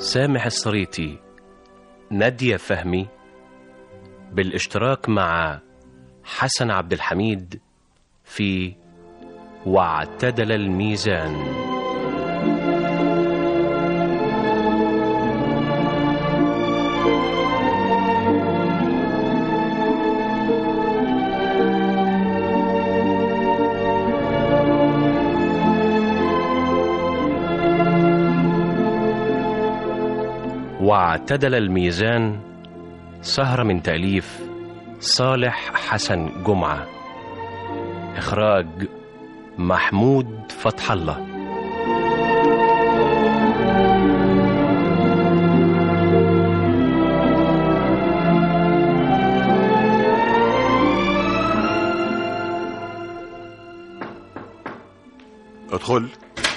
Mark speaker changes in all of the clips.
Speaker 1: سامح الصريطي نادية فهمي بالاشتراك مع حسن عبد الحميد في واعتدل الميزان واعتدل الميزان سهرة من تأليف صالح حسن جمعة إخراج محمود فتح الله
Speaker 2: ادخل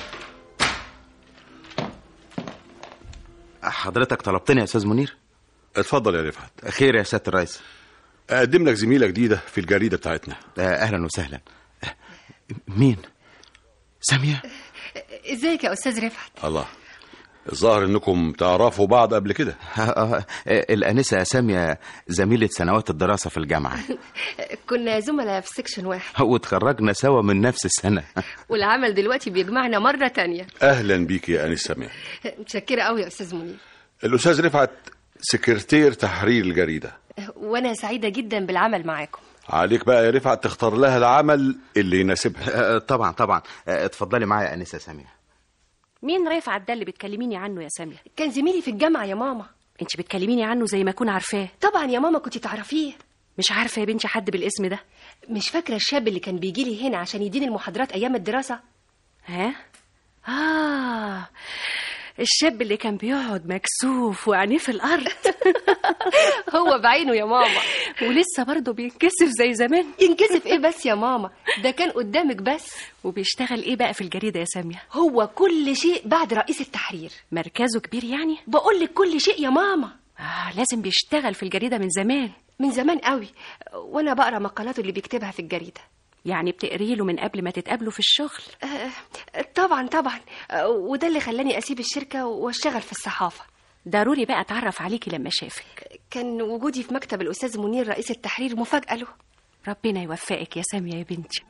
Speaker 3: حضرتك طلبتني يا استاذ منير
Speaker 2: اتفضل يا رفعت
Speaker 3: خير يا سياده الرئيس
Speaker 2: اقدم لك زميله جديده في الجريده بتاعتنا
Speaker 3: آه، اهلا وسهلا آه، مين ساميه
Speaker 4: ازيك يا استاذ رفعت
Speaker 2: الله الظاهر انكم تعرفوا بعض قبل كده
Speaker 3: آه، آه، آه، الانسه ساميه زميله سنوات الدراسه في الجامعه
Speaker 4: كنا زملاء في سكشن واحد
Speaker 3: وتخرجنا سوا من نفس السنه
Speaker 4: والعمل دلوقتي بيجمعنا مرة تانية
Speaker 2: اهلا بيك يا انس سمير
Speaker 4: متشكرة قوي يا استاذ منير
Speaker 2: الاستاذ رفعت سكرتير تحرير الجريده
Speaker 4: وانا سعيدة جدا بالعمل معاكم
Speaker 2: عليك بقى يا رفعت تختار لها العمل اللي يناسبها
Speaker 3: آه، طبعا طبعا آه، اتفضلي معايا يا انسه ساميه
Speaker 5: مين رفعت ده اللي بتكلميني عنه يا سامية
Speaker 4: كان زميلي في الجامعة يا ماما
Speaker 5: انت بتكلميني عنه زي ما اكون عارفاه
Speaker 4: طبعا يا ماما كنت تعرفيه
Speaker 5: مش عارفة يا بنتي حد بالاسم ده
Speaker 4: مش فاكرة الشاب اللي كان بيجي لي هنا عشان يديني المحاضرات أيام الدراسة
Speaker 5: ها اه الشاب اللي كان بيقعد مكسوف وعينيه في الارض
Speaker 4: هو بعينه يا ماما
Speaker 5: ولسه برضه بينكسف زي زمان
Speaker 4: ينكسف ايه بس يا ماما ده كان قدامك بس
Speaker 5: وبيشتغل ايه بقى في الجريدة يا سامية
Speaker 4: هو كل شيء بعد رئيس التحرير
Speaker 5: مركزه كبير يعني
Speaker 4: بقول لك كل شيء يا ماما
Speaker 5: آه لازم بيشتغل في الجريدة من زمان
Speaker 4: من زمان قوي وانا بقرا مقالاته اللي بيكتبها في الجريده
Speaker 5: يعني بتقري له من قبل ما تتقابلوا في الشغل
Speaker 4: آه، طبعا طبعا آه، وده اللي خلاني اسيب الشركه واشتغل في الصحافه
Speaker 5: ضروري بقى اتعرف عليكي لما شافك
Speaker 4: كان وجودي في مكتب الاستاذ منير رئيس التحرير مفاجاه له
Speaker 5: ربنا يوفقك يا سامية يا بنتي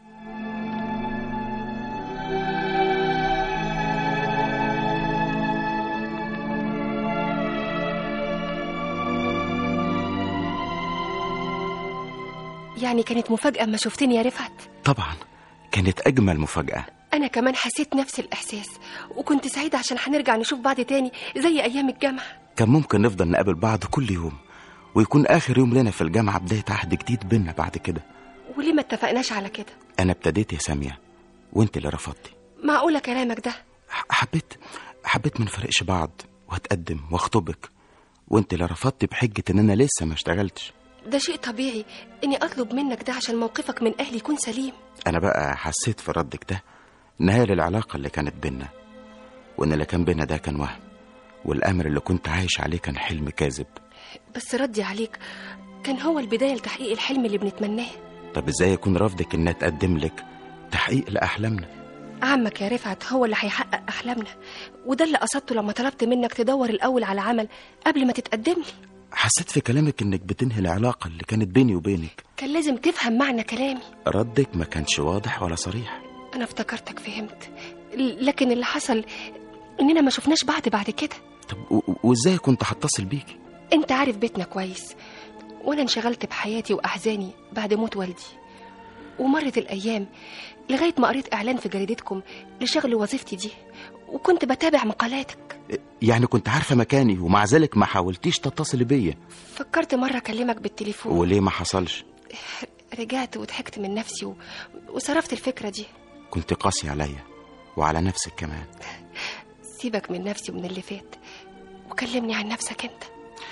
Speaker 4: يعني كانت مفاجاه اما شفتني يا رفعت
Speaker 3: طبعا كانت اجمل مفاجاه
Speaker 4: انا كمان حسيت نفس الاحساس وكنت سعيده عشان هنرجع نشوف بعض تاني زي ايام الجامعه
Speaker 3: كان ممكن نفضل نقابل بعض كل يوم ويكون اخر يوم لنا في الجامعه بدايه عهد جديد بينا بعد كده
Speaker 4: وليه ما اتفقناش على كده
Speaker 3: انا ابتديت يا ساميه وانت اللي رفضتي
Speaker 4: معقوله كلامك ده
Speaker 3: ح- حبيت حبيت ما نفرقش بعض واتقدم واخطبك وانت اللي رفضتي بحجه ان انا لسه ما اشتغلتش
Speaker 4: ده شيء طبيعي اني اطلب منك ده عشان موقفك من اهلي يكون سليم
Speaker 3: انا بقى حسيت في ردك ده نهايه للعلاقه اللي كانت بينا وان اللي كان بينا ده كان وهم والامر اللي كنت عايش عليه كان حلم كاذب
Speaker 4: بس ردي عليك كان هو البدايه لتحقيق الحلم اللي بنتمناه
Speaker 3: طب ازاي يكون رفضك ان اتقدم لك تحقيق لاحلامنا
Speaker 4: عمك يا رفعت هو اللي هيحقق احلامنا وده اللي قصدته لما طلبت منك تدور الاول على عمل قبل ما تتقدم لي
Speaker 3: حسيت في كلامك انك بتنهي العلاقه اللي كانت بيني وبينك
Speaker 4: كان لازم تفهم معنى كلامي
Speaker 3: ردك ما كانش واضح ولا صريح
Speaker 4: انا افتكرتك فهمت ل- لكن اللي حصل اننا ما شفناش بعض بعد كده
Speaker 3: طب و- و- وازاي كنت هتصل بيكي
Speaker 4: انت عارف بيتنا كويس وانا انشغلت بحياتي واحزاني بعد موت والدي ومرت الايام لغايه ما قريت اعلان في جريدتكم لشغل وظيفتي دي وكنت بتابع مقالاتك
Speaker 3: يعني كنت عارفه مكاني ومع ذلك ما حاولتيش تتصلي بيا
Speaker 4: فكرت مره اكلمك بالتليفون
Speaker 3: وليه ما حصلش
Speaker 4: رجعت وضحكت من نفسي و... وصرفت الفكره دي
Speaker 3: كنت قاسي عليا وعلى نفسك كمان
Speaker 4: سيبك من نفسي ومن اللي فات وكلمني عن نفسك انت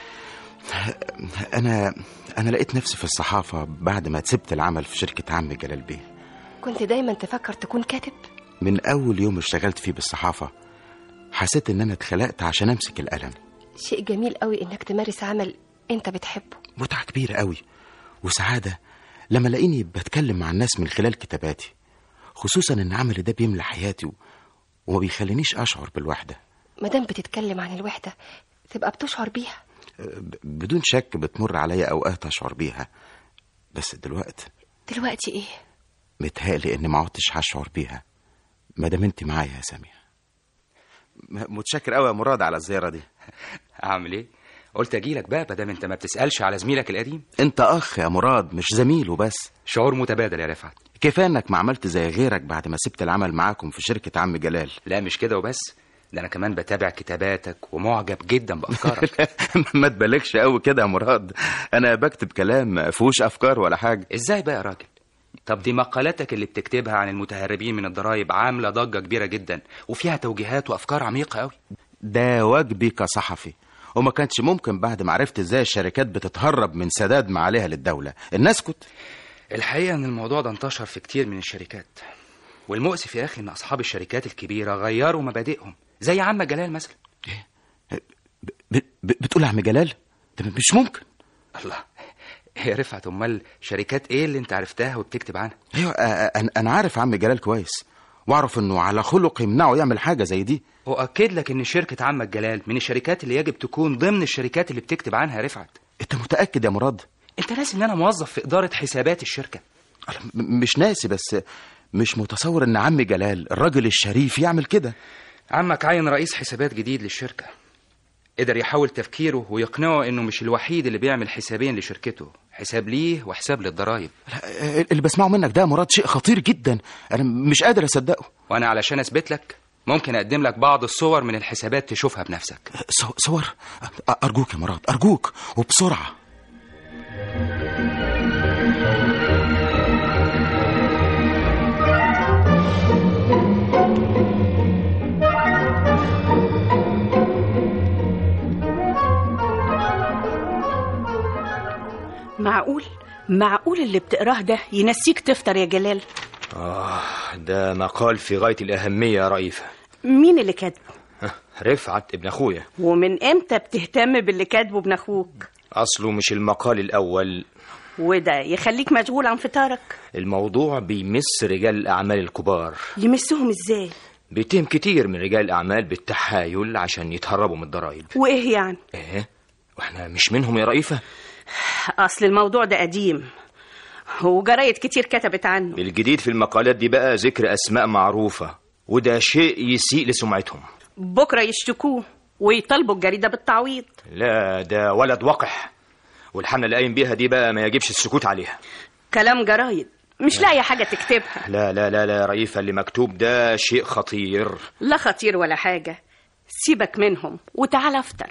Speaker 3: انا انا لقيت نفسي في الصحافه بعد ما سبت العمل في شركه عم جلال بيه
Speaker 4: كنت دايما تفكر تكون كاتب
Speaker 3: من اول يوم اشتغلت فيه بالصحافه حسيت ان انا اتخلقت عشان امسك القلم
Speaker 4: شيء جميل قوي انك تمارس عمل انت بتحبه
Speaker 3: متعه كبيره قوي وسعاده لما لاقيني بتكلم مع الناس من خلال كتاباتي خصوصا ان عملي ده بيملى حياتي و... وما بيخلينيش اشعر بالوحده
Speaker 4: مادام بتتكلم عن الوحدة تبقى بتشعر بيها
Speaker 3: ب- بدون شك بتمر عليا اوقات اشعر بيها بس دلوقتي
Speaker 4: دلوقتي ايه
Speaker 3: متهيألي اني ما عدتش هشعر بيها ما دام انت معايا يا سامية م- متشكر قوي يا مراد على الزيارة دي
Speaker 6: اعمل ايه قلت اجيلك بقى بدل انت ما بتسالش على زميلك القديم
Speaker 3: انت اخ يا مراد مش زميل وبس
Speaker 6: شعور متبادل يا رفعت
Speaker 3: كفايه انك ما عملت زي غيرك بعد ما سبت العمل معاكم في شركة عم جلال
Speaker 6: لا مش كده وبس ده انا كمان بتابع كتاباتك ومعجب جدا بافكارك
Speaker 3: ما تبالغش قوي كده يا مراد انا بكتب كلام ما فيهوش افكار ولا حاجه
Speaker 6: ازاي بقى يا راجل طب دي مقالاتك اللي بتكتبها عن المتهربين من الضرايب عامله ضجه كبيره جدا وفيها توجيهات وافكار عميقه قوي
Speaker 3: ده واجبي كصحفي وما كانش ممكن بعد ما عرفت ازاي الشركات بتتهرب من سداد ما عليها للدوله ان اسكت
Speaker 6: الحقيقه ان الموضوع ده انتشر في كتير من الشركات والمؤسف يا اخي ان اصحاب الشركات الكبيره غيروا مبادئهم زي عم جلال مثلا
Speaker 3: ب- ب- بتقول يا عم جلال ده مش ممكن
Speaker 6: الله يا رفعت امال شركات ايه اللي انت عرفتها وبتكتب عنها
Speaker 3: ايوه آه، انا أنا عارف عم جلال كويس واعرف انه على خلق يمنعه يعمل حاجه زي دي
Speaker 6: واكد لك ان شركه عمك جلال من الشركات اللي يجب تكون ضمن الشركات اللي بتكتب عنها يا رفعت
Speaker 3: انت متاكد يا مراد
Speaker 6: انت ناسي ان انا موظف في اداره حسابات الشركه
Speaker 3: أنا م- مش ناسي بس مش متصور ان عم جلال الراجل الشريف يعمل كده
Speaker 6: عمك عين رئيس حسابات جديد للشركه قدر يحول تفكيره ويقنعه انه مش الوحيد اللي بيعمل حسابين لشركته حساب ليه وحساب للضرايب
Speaker 3: لا، اللي بسمعه منك ده يا مراد شيء خطير جدا انا مش قادر اصدقه
Speaker 6: وانا علشان اثبت لك ممكن اقدم لك بعض الصور من الحسابات تشوفها بنفسك
Speaker 3: صو- صور أ- ارجوك يا مراد ارجوك وبسرعه
Speaker 5: معقول معقول اللي بتقراه ده ينسيك تفطر يا جلال
Speaker 7: آه ده مقال في غاية الأهمية يا رئيفة
Speaker 5: مين اللي كاتبه
Speaker 7: ها، رفعت ابن أخويا
Speaker 5: ومن امتى بتهتم باللي كاتبه ابن اخوك
Speaker 7: أصله مش المقال الأول
Speaker 5: وده يخليك مشغول عن فطارك
Speaker 7: الموضوع بيمس رجال الأعمال الكبار
Speaker 5: يمسهم ازاي
Speaker 7: بيتهم كتير من رجال الأعمال بالتحايل عشان يتهربوا من الضرايب
Speaker 5: وايه يعني
Speaker 7: إيه وإحنا مش منهم يا رئيفة
Speaker 5: اصل الموضوع ده قديم وجرايد كتير كتبت عنه
Speaker 7: الجديد في المقالات دي بقى ذكر أسماء معروفة وده شيء يسيء لسمعتهم
Speaker 5: بكره يشتكوه ويطالبوا الجريده بالتعويض
Speaker 7: لا ده ولد وقح والحملة اللي قايم بيها دي بقى ما يجبش السكوت عليها
Speaker 5: كلام جرايد مش لاقي حاجه تكتبها
Speaker 7: لا لا لا لا يا رئيفة اللي مكتوب ده شيء خطير
Speaker 5: لا خطير ولا حاجه سيبك منهم وتعال افطر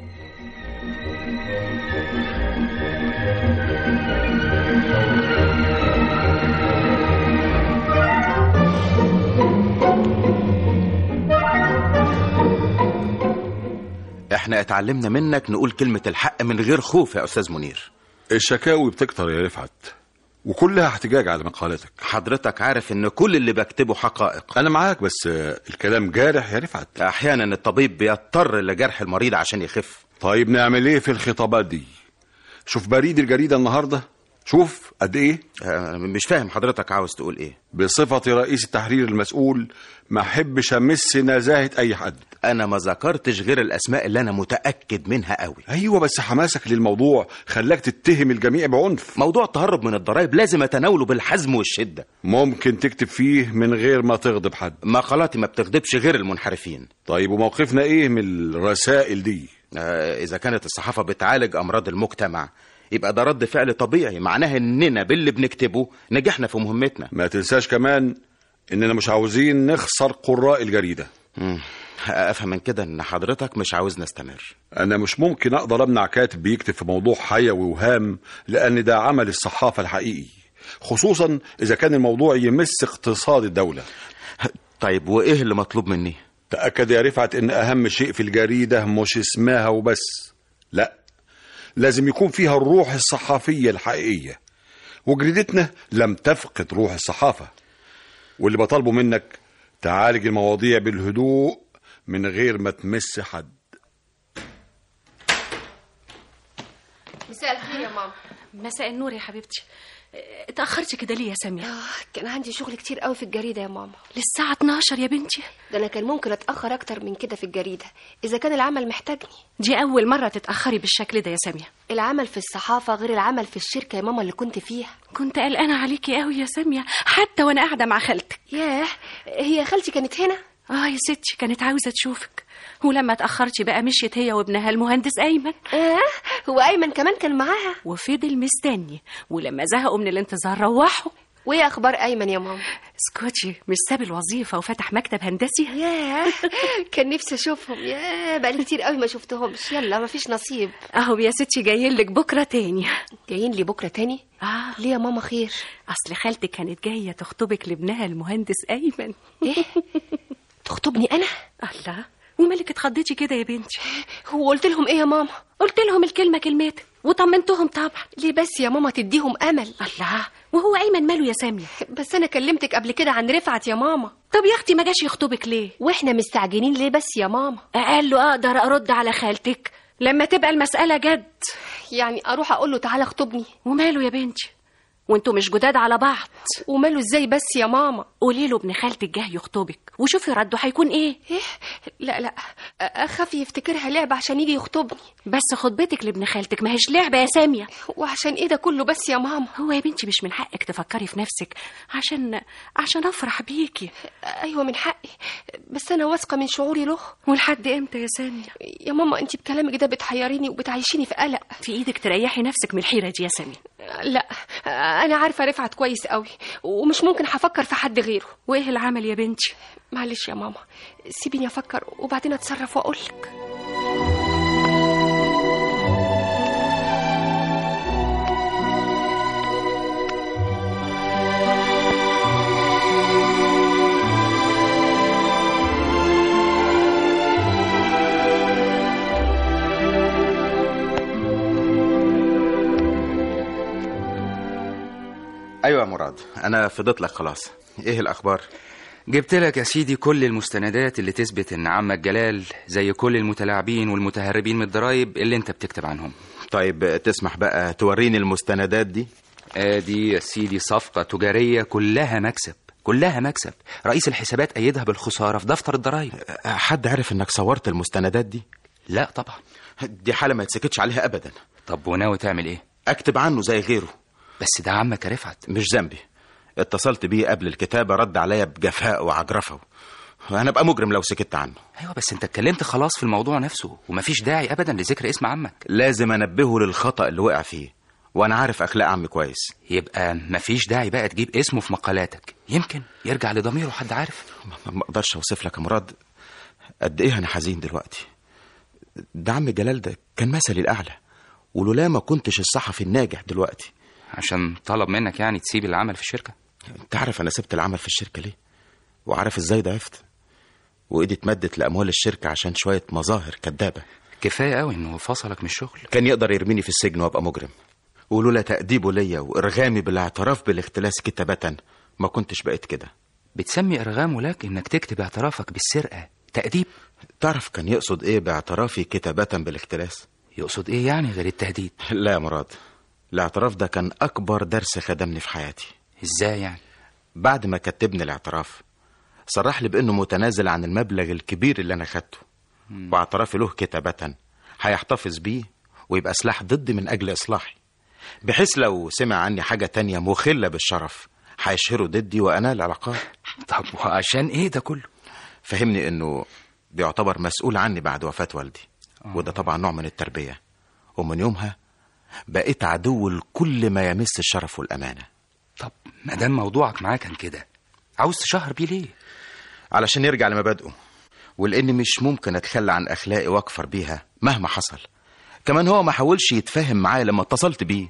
Speaker 3: احنا اتعلمنا منك نقول كلمه الحق من غير خوف يا استاذ منير
Speaker 2: الشكاوي بتكتر يا رفعت وكلها احتجاج على مقالاتك
Speaker 3: حضرتك عارف ان كل اللي بكتبه حقائق
Speaker 2: انا معاك بس آه، الكلام جارح يا رفعت
Speaker 3: احيانا الطبيب بيضطر لجرح المريض عشان يخف
Speaker 2: طيب نعمل ايه في الخطابات دي شوف بريد الجريدة النهاردة شوف قد ايه
Speaker 3: آه، مش فاهم حضرتك عاوز تقول ايه
Speaker 2: بصفتي رئيس التحرير المسؤول ما احبش امس نزاهة اي حد
Speaker 3: انا ما ذكرتش غير الاسماء اللي انا متاكد منها قوي
Speaker 2: ايوه بس حماسك للموضوع خلاك تتهم الجميع بعنف
Speaker 3: موضوع التهرب من الضرائب لازم اتناوله بالحزم والشده
Speaker 2: ممكن تكتب فيه من غير ما تغضب حد
Speaker 3: مقالاتي ما بتغضبش غير المنحرفين
Speaker 2: طيب وموقفنا ايه من الرسائل دي
Speaker 3: آه، اذا كانت الصحافه بتعالج امراض المجتمع يبقى ده رد فعل طبيعي معناه اننا باللي بنكتبه نجحنا في مهمتنا
Speaker 2: ما تنساش كمان اننا مش عاوزين نخسر قراء الجريدة
Speaker 3: مم. افهم من كده ان حضرتك مش عاوزنا نستمر
Speaker 2: انا مش ممكن اقدر امنع كاتب بيكتب في موضوع حيوي وهام لان ده عمل الصحافة الحقيقي خصوصا اذا كان الموضوع يمس اقتصاد الدولة
Speaker 3: طيب وايه اللي مطلوب مني
Speaker 2: تأكد يا رفعت ان اهم شيء في الجريدة مش اسمها وبس لا لازم يكون فيها الروح الصحفية الحقيقية وجريدتنا لم تفقد روح الصحافة واللي بطالبه منك تعالج المواضيع بالهدوء من غير ما تمس حد
Speaker 4: مساء الخير يا ماما
Speaker 5: مساء النور يا حبيبتي اه، اتأخرتي كده ليه يا سامية؟
Speaker 4: آه كان عندي شغل كتير قوي في الجريدة يا ماما
Speaker 5: للساعة 12 يا بنتي
Speaker 4: ده أنا كان ممكن أتأخر أكتر من كده في الجريدة إذا كان العمل محتاجني
Speaker 5: دي أول مرة تتأخري بالشكل ده يا سامية
Speaker 4: العمل في الصحافة غير العمل في الشركة يا ماما اللي كنت فيها
Speaker 5: كنت قلقانة عليكي قوي يا سامية حتى وأنا قاعدة مع خالتك
Speaker 4: ياه هي خالتي كانت هنا
Speaker 5: اه يا ستي كانت عاوزة تشوفك ولما اتأخرتي بقى مشيت هي وابنها المهندس أيمن
Speaker 4: آه هو أيمن كمان كان معاها
Speaker 5: وفضل مستني ولما زهقوا من الانتظار روحوا
Speaker 4: وإيه أخبار أيمن يا ماما
Speaker 5: اسكتي مش ساب الوظيفة وفتح مكتب هندسي
Speaker 4: ياه كان نفسي أشوفهم ياه بقالي كتير قوي ما شفتهمش يلا ما فيش نصيب
Speaker 5: اهو يا ستي جايين لك بكرة تاني
Speaker 4: جايين لي بكرة تاني
Speaker 5: اه
Speaker 4: ليه يا ماما خير
Speaker 5: اصل خالتك كانت جاية تخطبك لابنها المهندس أيمن
Speaker 4: إيه تخطبني أنا
Speaker 5: الله ومالك اتخضيتي كده يا بنتي
Speaker 4: هو قلت لهم إيه يا ماما
Speaker 5: قلت لهم الكلمة كلمتين وطمنتهم طبعا
Speaker 4: ليه بس يا ماما تديهم أمل
Speaker 5: الله وهو أيمن ماله يا سامية
Speaker 4: بس أنا كلمتك قبل كده عن رفعت يا ماما
Speaker 5: طب يا أختي ما جاش يخطبك ليه
Speaker 4: وإحنا مستعجلين ليه بس يا ماما
Speaker 5: قال له أقدر أرد على خالتك لما تبقى المسألة جد
Speaker 4: يعني أروح أقول له تعالى اخطبني
Speaker 5: وماله يا بنتي وانتوا مش جداد على بعض
Speaker 4: وماله إزاي بس يا ماما
Speaker 5: قولي له ابن خالتك جه يخطبك وشوفي رده هيكون ايه
Speaker 4: إيه لا لا أخاف يفتكرها لعبة عشان يجي يخطبني
Speaker 5: بس خطبتك لابن خالتك ما هيش لعبة يا سامية
Speaker 4: وعشان إيه ده كله بس يا ماما
Speaker 5: هو يا بنتي مش من حقك تفكري في نفسك عشان عشان افرح بيكي
Speaker 4: أيوة من حقي بس أنا واثقة من شعوري له
Speaker 5: ولحد امتى يا سامية
Speaker 4: يا ماما أنت بكلامك ده بتحيريني وبتعيشيني في قلق
Speaker 5: في ايدك تريحي نفسك من الحيرة دي يا سامية
Speaker 4: لا أنا عارفة رفعت كويس قوي ومش ممكن هفكر في حد غيره
Speaker 5: وايه العمل يا بنتي
Speaker 4: معلش يا ماما سيبيني أفكر وبعدين أتصرف وأقولك
Speaker 3: ايوه يا مراد انا فضيت لك خلاص ايه الاخبار
Speaker 6: جبت لك يا سيدي كل المستندات اللي تثبت ان عمك جلال زي كل المتلاعبين والمتهربين من الضرايب اللي انت بتكتب عنهم
Speaker 3: طيب تسمح بقى توريني المستندات دي
Speaker 6: ادي يا سيدي صفقة تجارية كلها مكسب كلها مكسب رئيس الحسابات أيدها بالخسارة في دفتر الضرايب
Speaker 3: حد عارف انك صورت المستندات دي
Speaker 6: لا طبعا
Speaker 3: دي حالة ما يتسكتش عليها ابدا
Speaker 6: طب وناوي تعمل ايه
Speaker 3: اكتب عنه زي غيره
Speaker 6: بس ده عمك يا رفعت
Speaker 3: مش ذنبي اتصلت بيه قبل الكتابة رد عليا بجفاء وعجرفة انا ابقى مجرم لو سكت عنه
Speaker 6: ايوه بس انت اتكلمت خلاص في الموضوع نفسه ومفيش داعي ابدا لذكر اسم عمك
Speaker 3: لازم انبهه للخطأ اللي وقع فيه وانا عارف اخلاق عمي كويس
Speaker 6: يبقى مفيش داعي بقى تجيب اسمه في مقالاتك يمكن يرجع لضميره حد عارف
Speaker 3: ما- ما اقدرش اوصف لك يا مراد قد ايه انا حزين دلوقتي ده عم جلال ده كان مثلي الاعلى ولولا ما كنتش الصحفي الناجح دلوقتي
Speaker 6: عشان طلب منك يعني تسيب العمل في الشركة
Speaker 3: انت عارف انا سبت العمل في الشركه ليه وعارف ازاي ضعفت وايدي اتمدت لاموال الشركه عشان شويه مظاهر كدابه
Speaker 6: كفاية قوي انه فصلك من الشغل
Speaker 3: كان يقدر يرميني في السجن وابقى مجرم ولولا تأديبه ليا وإرغامي بالاعتراف بالاختلاس كتابة ما كنتش بقيت كده
Speaker 6: بتسمي ارغامه لك انك تكتب اعترافك بالسرقة تأديب
Speaker 3: تعرف كان يقصد ايه باعترافي كتابة بالاختلاس
Speaker 6: يقصد ايه يعني غير التهديد
Speaker 3: لا يا مراد الاعتراف ده كان أكبر درس خدمني في حياتي
Speaker 6: ازاي يعني
Speaker 3: بعد ما كتبني الاعتراف صرح لي بأنه متنازل عن المبلغ الكبير اللي أنا خدته واعترافي له كتابة هيحتفظ بيه ويبقى سلاح ضدي من أجل إصلاحي بحيث لو سمع عني حاجة تانية مخلة بالشرف هيشهره ضدي وأنال العقاب
Speaker 6: طب وعشان ايه ده كله
Speaker 3: فهمني انه بيعتبر مسؤول عني بعد وفاة والدي وده طبعا نوع من التربية ومن يومها بقيت عدو لكل ما يمس الشرف والأمانة
Speaker 6: طب ما دام موضوعك معاه كان كده عاوز تشهر بيه ليه
Speaker 3: علشان يرجع لمبادئه ولأني مش ممكن أتخلى عن أخلاقي وأكفر بيها مهما حصل كمان هو ما حاولش يتفاهم معايا لما اتصلت بيه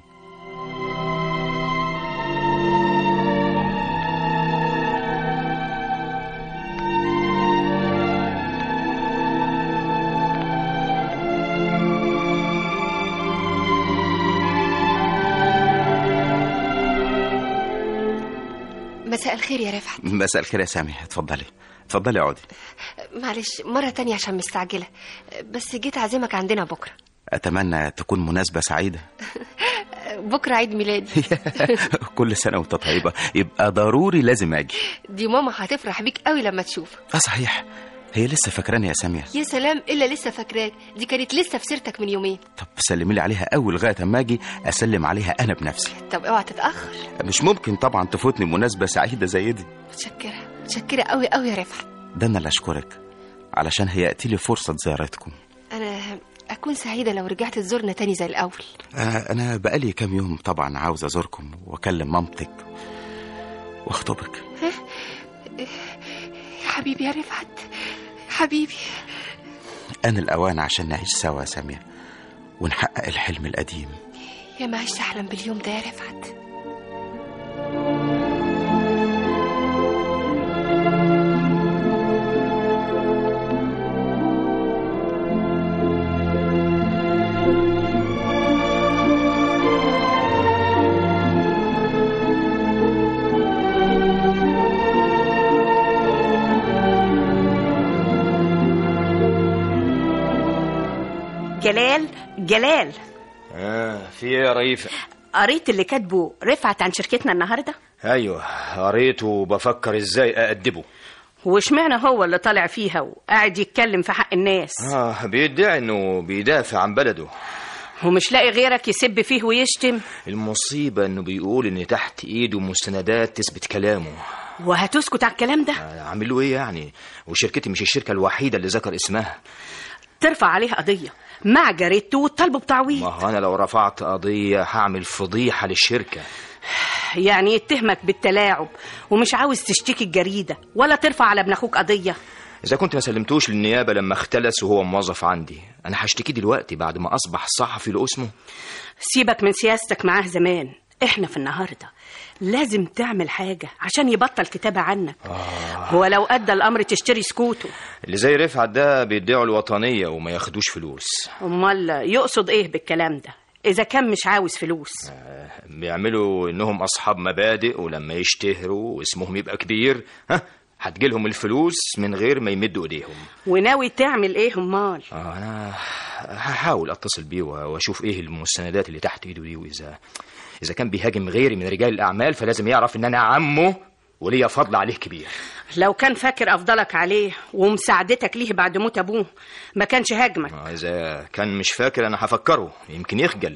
Speaker 4: مساء الخير يا رفعت
Speaker 3: مساء الخير يا سامي اتفضلي اتفضلي اقعدي
Speaker 4: معلش مرة تانية عشان مستعجلة بس جيت أعزمك عندنا بكرة
Speaker 3: أتمنى تكون مناسبة سعيدة
Speaker 4: بكره عيد ميلادي
Speaker 3: كل سنه وانت طيبه يبقى ضروري لازم اجي
Speaker 4: دي ماما هتفرح بيك قوي لما تشوفك
Speaker 3: اه صحيح هي لسه فاكراني يا ساميه
Speaker 4: يا سلام الا لسه فاكراك دي كانت لسه في سيرتك من يومين
Speaker 3: طب سلمي لي عليها اول لغايه اما اجي اسلم عليها انا بنفسي
Speaker 4: طب اوعى تتاخر
Speaker 3: مش ممكن طبعا تفوتني مناسبه سعيده زي دي
Speaker 4: متشكره متشكره قوي قوي يا رفعت
Speaker 3: ده انا اللي اشكرك علشان هيأتي لي فرصه زيارتكم
Speaker 4: انا اكون سعيده لو رجعت تزورنا تاني زي الاول
Speaker 3: آه، انا بقالي كام يوم طبعا عاوز ازوركم واكلم مامتك واخطبك
Speaker 4: يا حبيبي يا رفعت حبيبي
Speaker 3: انا الاوان عشان نعيش سوا يا ساميه ونحقق الحلم القديم
Speaker 4: يا ما عشت احلم باليوم ده يا رفعت
Speaker 5: جلال جلال
Speaker 7: آه في ايه يا ريفة
Speaker 5: قريت اللي كاتبه رفعت عن شركتنا النهارده
Speaker 7: ايوه قريت وبفكر ازاي اادبه
Speaker 5: واشمعنى هو اللي طالع فيها وقاعد يتكلم في حق الناس
Speaker 7: اه بيدعي انه بيدافع عن بلده
Speaker 5: ومش لاقي غيرك يسب فيه ويشتم
Speaker 7: المصيبة انه بيقول ان تحت ايده مستندات تثبت كلامه
Speaker 5: وهتسكت على الكلام ده
Speaker 7: آه، اعمل له ايه يعني وشركتي مش الشركة الوحيدة اللي ذكر اسمها
Speaker 5: ترفع عليه قضيه مع جريدته وتطالبه بتعويض
Speaker 7: ما هو انا لو رفعت قضية هعمل فضيحة للشركة
Speaker 5: يعني يتهمك بالتلاعب ومش عاوز تشتكي الجريده ولا ترفع على ابن اخوك قضيه
Speaker 7: اذا كنت ما سلمتوش للنيابة لما اختلس وهو موظف عندي انا هشتكيه دلوقتي بعد ما اصبح صحفي لاسمه
Speaker 5: سيبك من سياستك معاه زمان احنا في النهارده لازم تعمل حاجه عشان يبطل كتابه عنك هو لو ادى الامر تشتري سكوته
Speaker 7: اللي زي رفعت ده بيدعوا الوطنية وما ياخدوش فلوس
Speaker 5: امال يقصد ايه بالكلام ده اذا كان مش عاوز فلوس
Speaker 7: بيعملوا انهم اصحاب مبادئ ولما يشتهروا واسمهم يبقى كبير ها هتجيلهم الفلوس من غير ما يمدوا ايديهم
Speaker 5: وناوي تعمل ايه امال
Speaker 7: آه انا هحاول اتصل بيه واشوف ايه المستندات اللي تحت ايده دي واذا اذا كان بيهاجم غيري من رجال الاعمال فلازم يعرف ان انا عمه وليا فضل عليه كبير
Speaker 5: لو كان فاكر افضلك عليه ومساعدتك ليه بعد موت ابوه ما كانش هاجمك
Speaker 7: آه اذا كان مش فاكر انا هفكره يمكن يخجل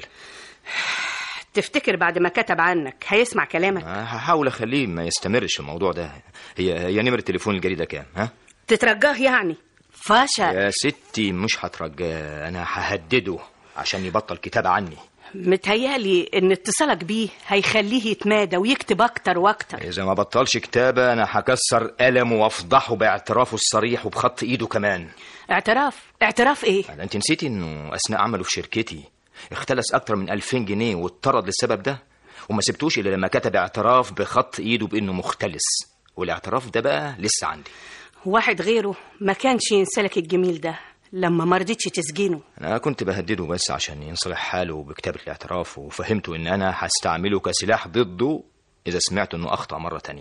Speaker 5: تفتكر بعد ما كتب عنك هيسمع كلامك
Speaker 7: آه هحاول اخليه ما يستمرش في الموضوع ده هي هي نمرة تليفون الجريدة كام ها
Speaker 5: تترجاه يعني فشل
Speaker 7: يا ستي مش هترجاه انا ههدده عشان يبطل كتابة عني
Speaker 5: متهيألي ان اتصالك بيه هيخليه يتمادى ويكتب اكتر واكتر
Speaker 7: اذا ما بطلش كتابة انا هكسر قلمه وافضحه باعترافه الصريح وبخط ايده كمان
Speaker 5: اعتراف اعتراف ايه
Speaker 7: ده انت نسيتي انه اثناء عمله في شركتي اختلس اكتر من 2000 جنيه واتطرد للسبب ده وما سبتوش الا لما كتب اعتراف بخط ايده بانه مختلس والاعتراف ده بقى لسه عندي
Speaker 5: واحد غيره ما كانش ينسلك الجميل ده لما ما رضيتش تسجنه
Speaker 7: انا كنت بهدده بس عشان ينصلح حاله بكتابة الاعتراف وفهمته ان انا هستعمله كسلاح ضده اذا سمعت انه اخطأ مرة تانية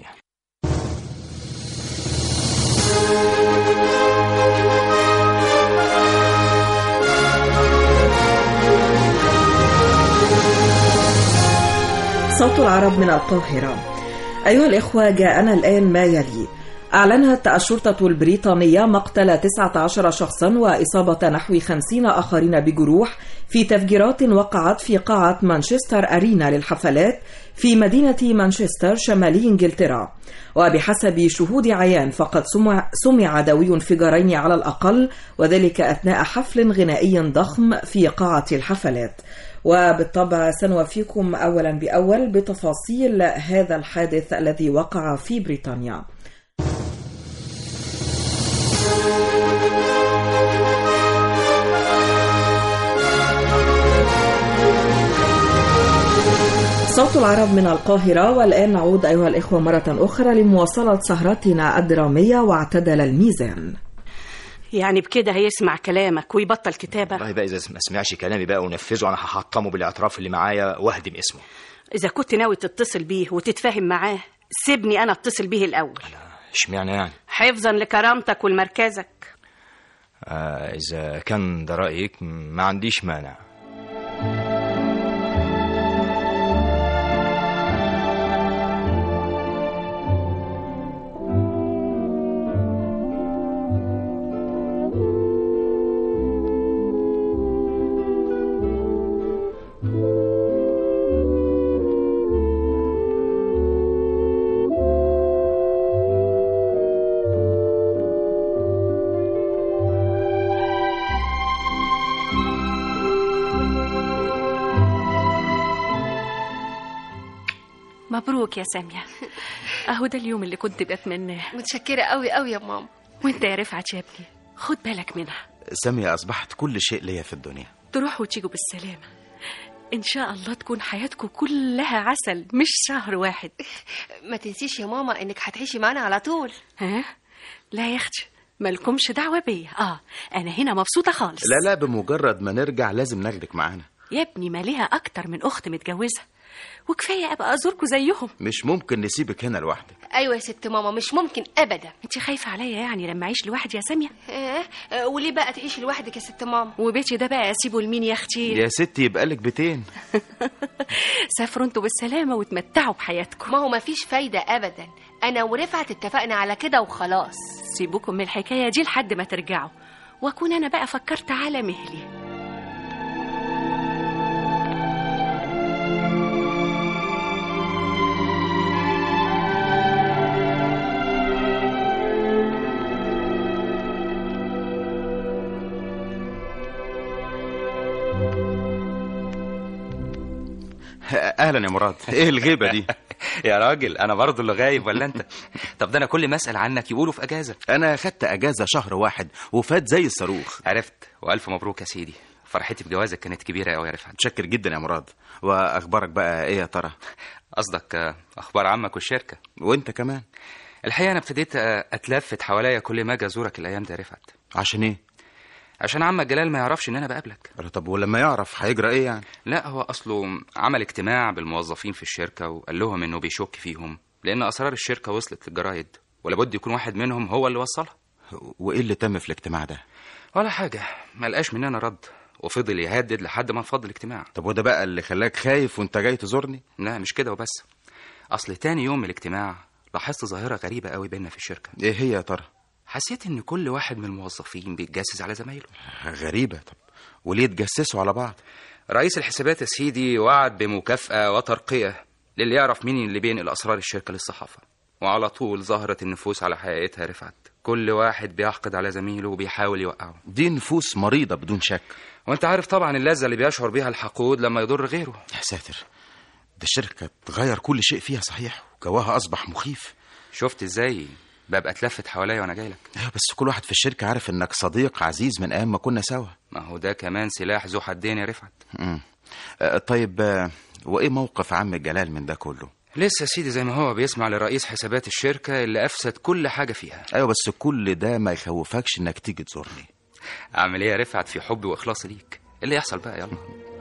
Speaker 8: صوت العرب من القاهرة أيها الإخوة جاءنا الآن ما يلي أعلنت الشرطة البريطانية مقتل 19 شخصا وإصابة نحو 50 آخرين بجروح في تفجيرات وقعت في قاعة مانشستر أرينا للحفلات في مدينة مانشستر شمالي إنجلترا وبحسب شهود عيان فقد سمع, سمع دوي انفجارين على الأقل وذلك أثناء حفل غنائي ضخم في قاعة الحفلات وبالطبع سنوفيكم أولا بأول بتفاصيل هذا الحادث الذي وقع في بريطانيا صوت العرب من القاهرة والآن نعود أيها الإخوة مرة أخرى لمواصلة سهرتنا الدرامية واعتدل الميزان
Speaker 5: يعني بكده هيسمع كلامك ويبطل كتابة
Speaker 7: والله بقى اذا ما سمعش كلامي بقى ونفذه انا هحطمه بالاعتراف اللي معايا واهدم اسمه
Speaker 5: إذا كنت ناوي تتصل بيه وتتفاهم معاه سيبني أنا أتصل بيه الأول
Speaker 7: اشمعنى يعني
Speaker 5: حفظا لكرامتك ولمركزك
Speaker 7: آه اذا كان ده رايك ما عنديش مانع
Speaker 5: مبروك يا سامية أهو ده اليوم اللي كنت بتمناه
Speaker 4: متشكرة قوي قوي يا ماما
Speaker 5: وانت يا رفعت يا ابني خد بالك منها
Speaker 3: سامية أصبحت كل شيء ليا في الدنيا
Speaker 5: تروحوا وتيجوا بالسلامة إن شاء الله تكون حياتكم كلها عسل مش شهر واحد
Speaker 4: ما تنسيش يا ماما انك هتعيشي معانا على طول
Speaker 5: ها؟ لا يا أختي مالكمش دعوة بيا آه أنا هنا مبسوطة خالص
Speaker 3: لا لا بمجرد ما نرجع لازم ناخدك معانا
Speaker 5: يا ابني ما ليها أكتر من أخت متجوزة وكفاية أبقى أزوركم زيهم
Speaker 3: مش ممكن نسيبك هنا لوحدك
Speaker 4: ايوه يا ست ماما مش ممكن ابدا
Speaker 5: انت خايفة عليا يعني لما أعيش لوحدي يا سامية
Speaker 4: آه آه، وليه بقى تعيشي لوحدك يا ست ماما
Speaker 5: وبيتي ده بقى أسيبه لمين يا أختي
Speaker 3: يا ستي يبقى لك بيتين
Speaker 5: سافروا انتوا بالسلامة وتمتعوا بحياتكم
Speaker 4: ما هو مفيش فايدة ابدا انا ورفعت اتفقنا على كده وخلاص
Speaker 5: سيبوكم من الحكاية دي لحد ما ترجعوا وأكون أنا بقى فكرت على مهلي
Speaker 3: أهلا يا مراد إيه الغيبة دي
Speaker 6: يا راجل انا برضه اللي غايب ولا انت طب ده انا كل ما اسال عنك يقولوا في اجازه
Speaker 3: أنا خدت أجازة شهر واحد وفات زي الصاروخ
Speaker 6: عرفت والف مبروك يا سيدي فرحتي بجوازك كانت كبيره قوي يا رفعت
Speaker 3: متشكر جدا يا مراد وأخبارك بقى إيه يا ترى
Speaker 6: قصدك آه، اخبار عمك والشركه
Speaker 3: وأنت كمان
Speaker 6: الحقيقه انا ابتديت آه، اتلفت حواليا كل ما اجي ازورك الايام دي يا رفعت
Speaker 3: عشان إيه
Speaker 6: عشان عمك جلال ما يعرفش ان انا بقابلك
Speaker 3: طب ولما يعرف هيجرى إيه يعني
Speaker 6: لا هو اصله عمل اجتماع بالموظفين في الشركه وقال لهم انه بيشك فيهم لان اسرار الشركه وصلت للجرايد ولابد يكون واحد منهم هو اللي وصلها
Speaker 3: وإيه اللي تم في الاجتماع ده
Speaker 6: ولا حاجه ما لقاش مننا رد وفضل يهدد لحد ما انفض الاجتماع
Speaker 3: طب وده بقى اللي خلاك خايف وانت جاي تزورني
Speaker 6: لا مش كده وبس اصل تاني يوم من الاجتماع لاحظت ظاهره غريبه قوي بينا في الشركه
Speaker 3: ايه هي يا ترى
Speaker 6: حسيت ان كل واحد من الموظفين بيتجسس على زمايله
Speaker 3: غريبة طب وليه تجسسوا على بعض
Speaker 6: رئيس الحسابات يا سيدي وعد بمكافأة وترقية للي يعرف مين اللي بينقل أسرار الشركة للصحافة وعلى طول ظهرت النفوس على حقيقتها رفعت كل واحد بيحقد على زميله وبيحاول يوقعه
Speaker 3: دي نفوس مريضة بدون شك
Speaker 6: وانت عارف طبعا اللذة اللي بيشعر بيها الحقود لما يضر غيره
Speaker 3: يا ساتر ده الشركة تغير كل شيء فيها صحيح وجواها أصبح مخيف
Speaker 6: شفت ازاي ببقى اتلفت حواليا وانا جاي لك
Speaker 3: ايوه بس كل واحد في الشركة عارف انك صديق عزيز من ايام ما كنا سوا
Speaker 6: ما هو ده كمان سلاح ذو حدين يا رفعت
Speaker 3: مم. آه، طيب آه، وايه موقف عم جلال من ده كله
Speaker 6: لسه يا سيدي زي ما هو بيسمع لرئيس حسابات الشركة اللي أفسد كل حاجة فيها
Speaker 3: ايوه بس كل ده ما يخوفكش انك تيجي تزورني
Speaker 6: أعمل إيه يا رفعت في حبي وإخلاصي ليك اللي يحصل بقى يلا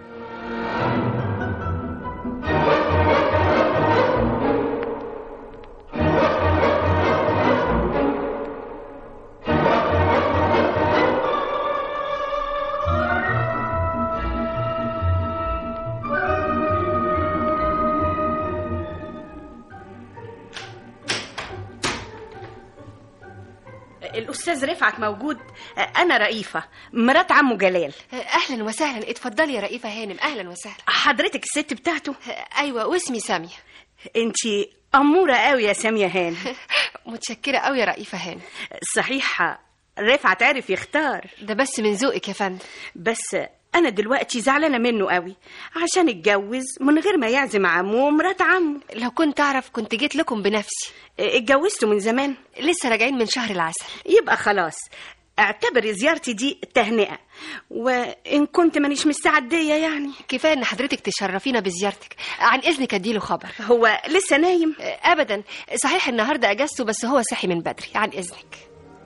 Speaker 5: الأستاذ رفعت موجود أنا رئيفة مرات عمه جلال
Speaker 4: اهلا وسهلا اتفضلي يا رئيفة هانم اهلا وسهلا
Speaker 5: حضرتك الست بتاعته
Speaker 4: ايوه واسمي سامية
Speaker 5: انتي أمورة قوي يا سامية هان
Speaker 4: متشكرة قوي يا رئيفة هانم
Speaker 5: صحيح رفعت عارف يختار
Speaker 4: ده بس من ذوقك يا فندم
Speaker 5: بس أنا دلوقتي زعلانة منه قوي عشان اتجوز من غير ما يعزم عمه ومرات عمه
Speaker 4: لو كنت اعرف كنت جيت لكم بنفسي
Speaker 5: اتجوزته من زمان
Speaker 4: لسه راجعين من شهر العسل
Speaker 5: يبقى خلاص اعتبري زيارتي دي تهنئة وإن كنت مانيش مستعدية يعني
Speaker 4: كفايه ان حضرتك تشرفينا بزيارتك عن اذنك اديله خبر
Speaker 5: هو لسه نايم
Speaker 4: ابدا صحيح النهارده اجازته بس هو صحي من بدري عن اذنك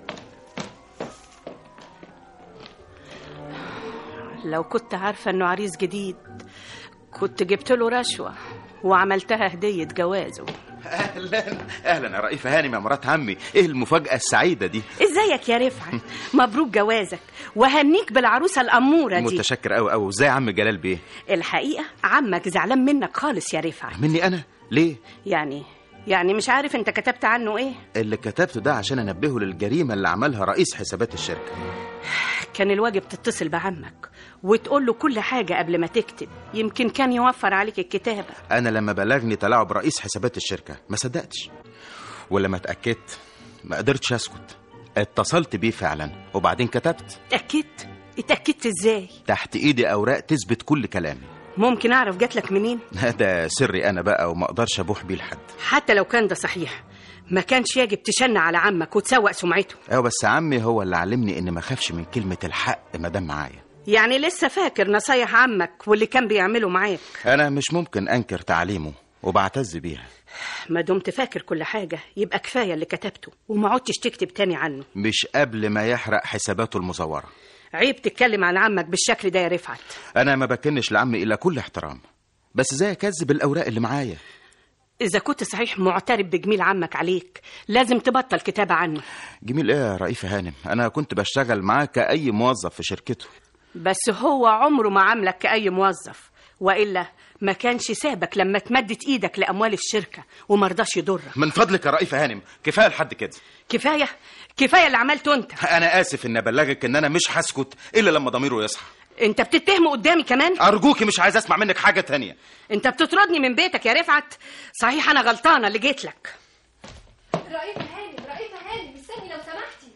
Speaker 5: لو كنت عارفة إنه عريس جديد كنت جبت له رشوة وعملتها هدية جوازه
Speaker 3: اهلا اهلا يا رئيفة هانم يا مرات عمي ايه المفاجأة السعيدة دي
Speaker 5: ازيك يا رفعت مبروك جوازك وهنيك بالعروسة الأمورة دي
Speaker 3: متشكر قوي قوي وازاي عم جلال بيه
Speaker 5: الحقيقة عمك زعلان منك خالص يا رفعت
Speaker 3: مني انا ليه
Speaker 5: يعني يعني مش عارف انت كتبت عنه ايه
Speaker 3: اللي كتبته ده عشان انبهه للجريمة اللي عملها رئيس حسابات الشركة
Speaker 5: كان الواجب تتصل بعمك وتقول له كل حاجة قبل ما تكتب يمكن كان يوفر عليك الكتابة
Speaker 3: انا لما بلغني تلاعب رئيس حسابات الشركة ما صدقتش ولما اتأكدت ما قدرتش اسكت اتصلت بيه فعلا وبعدين كتبت
Speaker 5: اتأكدت اتأكدت ازاي
Speaker 3: تحت ايدي اوراق تثبت كل كلامي
Speaker 5: ممكن اعرف جاتلك منين
Speaker 3: ده سري انا بقى وما اقدرش ابوح بيه لحد
Speaker 5: حتى لو كان ده صحيح ما كانش يجب تشن على عمك وتسوق سمعته
Speaker 3: ايوه بس عمي هو اللي علمني ان ما اخافش من كلمه الحق ما دام معايا
Speaker 5: يعني لسه فاكر نصايح عمك واللي كان بيعمله معاك
Speaker 3: انا مش ممكن انكر تعليمه وبعتز بيها
Speaker 5: ما دمت فاكر كل حاجة يبقى كفاية اللي كتبته وما عدتش تكتب تاني عنه
Speaker 3: مش قبل ما يحرق حساباته المزوره
Speaker 5: عيب تتكلم عن عمك بالشكل ده يا رفعت
Speaker 3: انا ما بكنش لعمي الا كل احترام بس ازاي اكذب الاوراق اللي معايا
Speaker 5: إذا كنت صحيح معترف بجميل عمك عليك لازم تبطل كتابة عنه
Speaker 3: جميل ايه يا رئيفه هانم انا كنت بشتغل معاه كاي موظف في شركته
Speaker 5: بس هو عمره ما عاملك كأي موظف وإلا ما كانش سابك لما تمدت إيدك لأموال الشركة ومرضاش يضرك
Speaker 3: من فضلك يا رئيفه هانم كفايه لحد كده
Speaker 5: كفاية كفاية اللي عملته أنت
Speaker 3: انا اسف ان ابلغك ان انا مش هسكت الا لما ضميره يصحى
Speaker 5: أنت بتتهمه قدامي كمان
Speaker 3: ارجوكي مش عايز اسمع منك حاجه تانية
Speaker 5: أنت بتطردني من بيتك يا رفعت صحيح أنا غلطانة اللي جيت لك
Speaker 4: رئيفة هانم رئيفة هانم استني لو سمحتي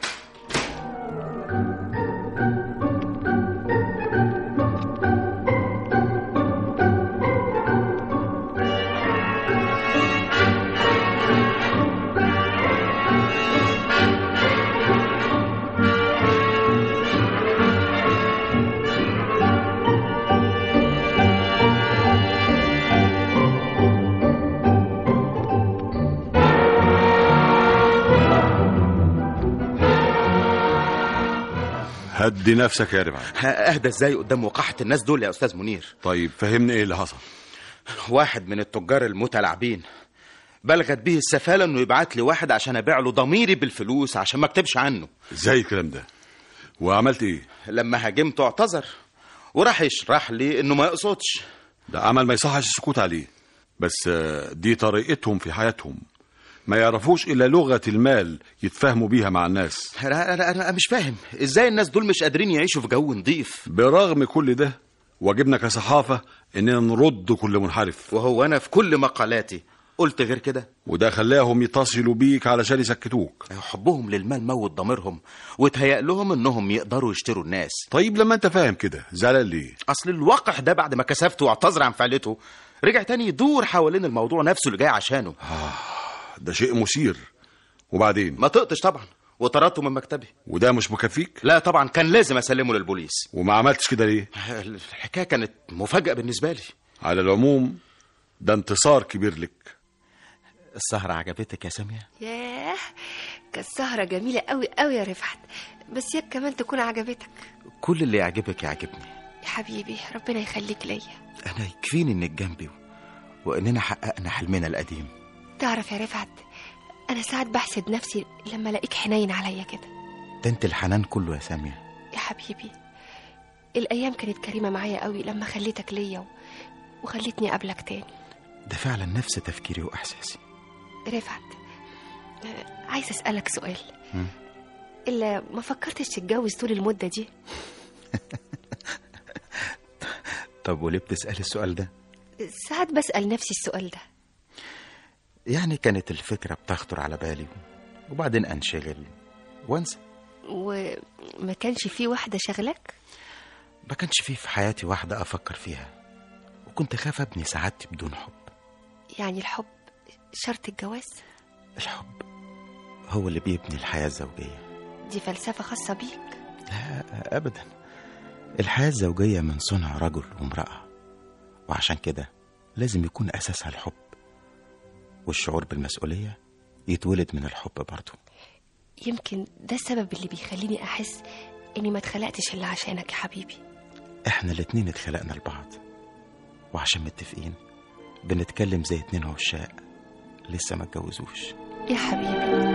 Speaker 2: هدي نفسك يا رفعت
Speaker 3: اهدى ازاي قدام وقاحه الناس دول يا استاذ منير
Speaker 2: طيب فهمني ايه اللي حصل
Speaker 3: واحد من التجار المتلاعبين بلغت به السفاله انه يبعت لي واحد عشان ابيع له ضميري بالفلوس عشان ما اكتبش عنه
Speaker 2: ازاي الكلام ده وعملت ايه
Speaker 3: لما هاجمته اعتذر وراح يشرح لي انه ما يقصدش
Speaker 2: ده عمل ما يصحش السكوت عليه بس آه، دي طريقتهم في حياتهم ما يعرفوش الا لغه المال يتفاهموا بيها مع الناس
Speaker 3: انا انا انا مش فاهم ازاي الناس دول مش قادرين يعيشوا في جو نظيف
Speaker 2: برغم كل ده واجبنا كصحافه اننا نرد كل منحرف
Speaker 3: وهو انا في كل مقالاتي قلت غير كده
Speaker 2: وده خلاهم يتصلوا بيك علشان يسكتوك
Speaker 3: حبهم للمال موت ضميرهم وتهيأ لهم انهم يقدروا يشتروا الناس
Speaker 2: طيب لما انت فاهم كده زعلان ليه
Speaker 3: اصل الوقح ده بعد ما كسفته واعتذر عن فعلته رجع تاني يدور حوالين الموضوع نفسه اللي جاي عشانه
Speaker 2: ده شيء مثير وبعدين
Speaker 3: ما طقتش طبعا وطردته من مكتبي
Speaker 2: وده مش مكفيك
Speaker 3: لا طبعا كان لازم اسلمه للبوليس
Speaker 2: وما عملتش كده ليه
Speaker 3: الحكايه كانت مفاجاه بالنسبه لي
Speaker 2: على العموم ده انتصار كبير لك
Speaker 3: السهره عجبتك يا ساميه
Speaker 4: ياه كانت سهرة جميلة قوي قوي يا رفعت بس ياك كمان تكون عجبتك
Speaker 3: كل اللي يعجبك يعجبني
Speaker 4: يا حبيبي ربنا يخليك ليا
Speaker 3: انا يكفيني انك جنبي واننا حققنا حلمنا القديم
Speaker 4: تعرف يا رفعت انا ساعات بحسد نفسي لما الاقيك حنين عليا كده
Speaker 3: ده انت الحنان كله يا ساميه
Speaker 4: يا حبيبي الايام كانت كريمة معايا قوي لما خليتك ليا و... وخلتني اقابلك تاني
Speaker 3: ده فعلا نفس تفكيري واحساسي
Speaker 4: رفعت آه، عايز اسالك سؤال
Speaker 3: مم.
Speaker 4: الا ما فكرتش تتجوز طول المدة دي
Speaker 3: طب وليه بتسالي السؤال ده
Speaker 4: ساعات بسأل نفسي السؤال ده
Speaker 3: يعني كانت الفكره بتخطر على بالي وبعدين انشغل وانسى
Speaker 4: وما كانش في واحدة شغلك
Speaker 3: ما كانش فيه في حياتي واحده افكر فيها وكنت خاف ابني سعادتي بدون حب
Speaker 4: يعني الحب شرط الجواز
Speaker 3: الحب هو اللي بيبني الحياه الزوجيه
Speaker 4: دي فلسفة خاصة بيك
Speaker 3: لا ابدا الحياه الزوجيه من صنع رجل وامراه وعشان كده لازم يكون اساسها الحب والشعور بالمسؤوليه يتولد من الحب برضه
Speaker 4: يمكن ده السبب اللي بيخليني أحس إني ما اتخلقتش إلا عشانك يا حبيبي
Speaker 3: احنا الاتنين اتخلقنا لبعض وعشان متفقين بنتكلم زي اتنين عشاق لسه ما اتجوزوش
Speaker 4: يا حبيبي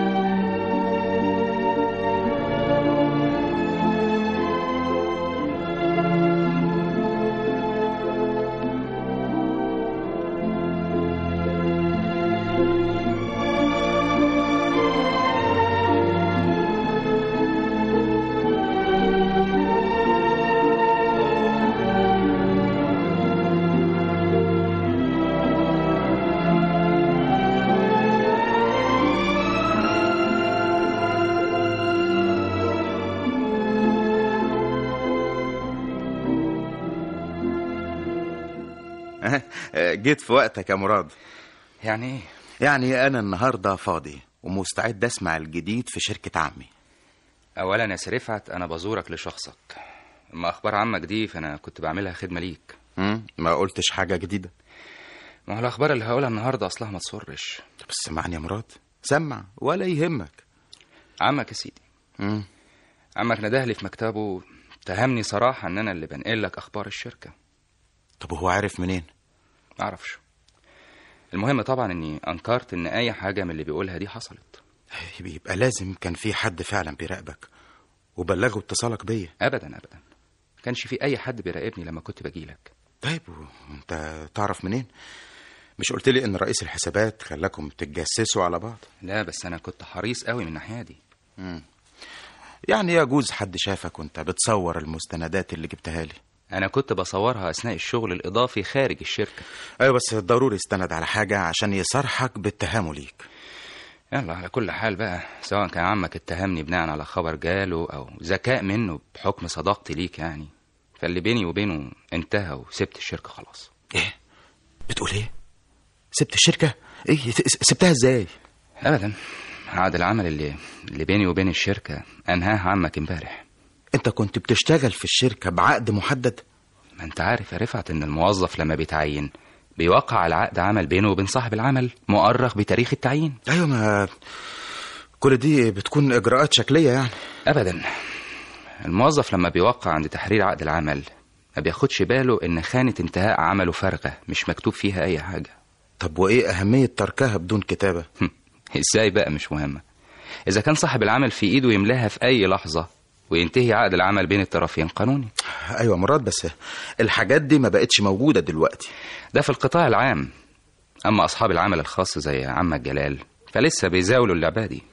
Speaker 3: جيت في وقتك يا مراد
Speaker 6: يعني ايه
Speaker 3: يعني انا النهارده فاضي ومستعد اسمع الجديد في شركه عمي
Speaker 6: اولا يا سي رفعت انا بزورك لشخصك اما اخبار عمك دي فانا كنت بعملها خدمه ليك
Speaker 3: مم؟ ما قلتش حاجه جديده
Speaker 6: ما هو الاخبار اللي هقولها النهارده اصلها ما تصرش
Speaker 3: طب سمعني يا مراد سمع ولا يهمك
Speaker 6: عمك يا سيدي
Speaker 3: مم.
Speaker 6: عمك ندهلي في مكتبه اتهمني صراحه ان انا اللي بنقل لك اخبار الشركه
Speaker 3: طب وهو عارف منين
Speaker 6: معرفش المهم طبعا اني انكرت ان اي حاجه من اللي بيقولها دي حصلت
Speaker 3: يبقى لازم كان في حد فعلا بيراقبك وبلغوا اتصالك بيا
Speaker 6: ابدا ابدا ما كانش في اي حد بيراقبني لما كنت باجيلك
Speaker 3: طيب وانت تعرف منين مش قلت لي ان رئيس الحسابات خلاكم تتجسسوا على بعض
Speaker 6: لا بس انا كنت حريص قوي من الناحيه دي
Speaker 3: يعني يجوز حد شافك وانت بتصور المستندات اللي جبتها لي
Speaker 6: انا كنت بصورها اثناء الشغل الاضافي خارج الشركه
Speaker 3: ايوه بس ضروري استند على حاجه عشان يصرحك باتهامه ليك
Speaker 6: يلا على كل حال بقى سواء كان عمك اتهمني بناء على خبر جاله او ذكاء منه بحكم صداقتي ليك يعني فاللي بيني وبينه انتهى وسبت الشركه خلاص
Speaker 3: ايه بتقول ايه سبت الشركه ايه س- سبتها ازاي
Speaker 6: ابدا عقد العمل اللي اللي بيني وبين الشركه انهاه عمك امبارح
Speaker 3: انت كنت بتشتغل في الشركه بعقد محدد
Speaker 6: ما انت عارف يا رفعت ان الموظف لما بيتعين بيوقع على عقد عمل بينه وبين صاحب العمل مؤرخ بتاريخ التعيين
Speaker 3: ايوه ما كل دي بتكون اجراءات شكليه يعني
Speaker 6: ابدا الموظف لما بيوقع عند تحرير عقد العمل ما بياخدش باله ان خانه انتهاء عمله فارغه مش مكتوب فيها اي حاجه
Speaker 3: طب وايه اهميه تركها بدون كتابه
Speaker 6: ازاي بقى مش مهمه اذا كان صاحب العمل في ايده يملاها في اي لحظه وينتهي عقد العمل بين الطرفين قانوني
Speaker 3: ايوه مراد بس الحاجات دي ما بقتش موجوده دلوقتي
Speaker 6: ده في القطاع العام اما اصحاب العمل الخاص زي عمك جلال فلسه بيزاولوا اللعبه دي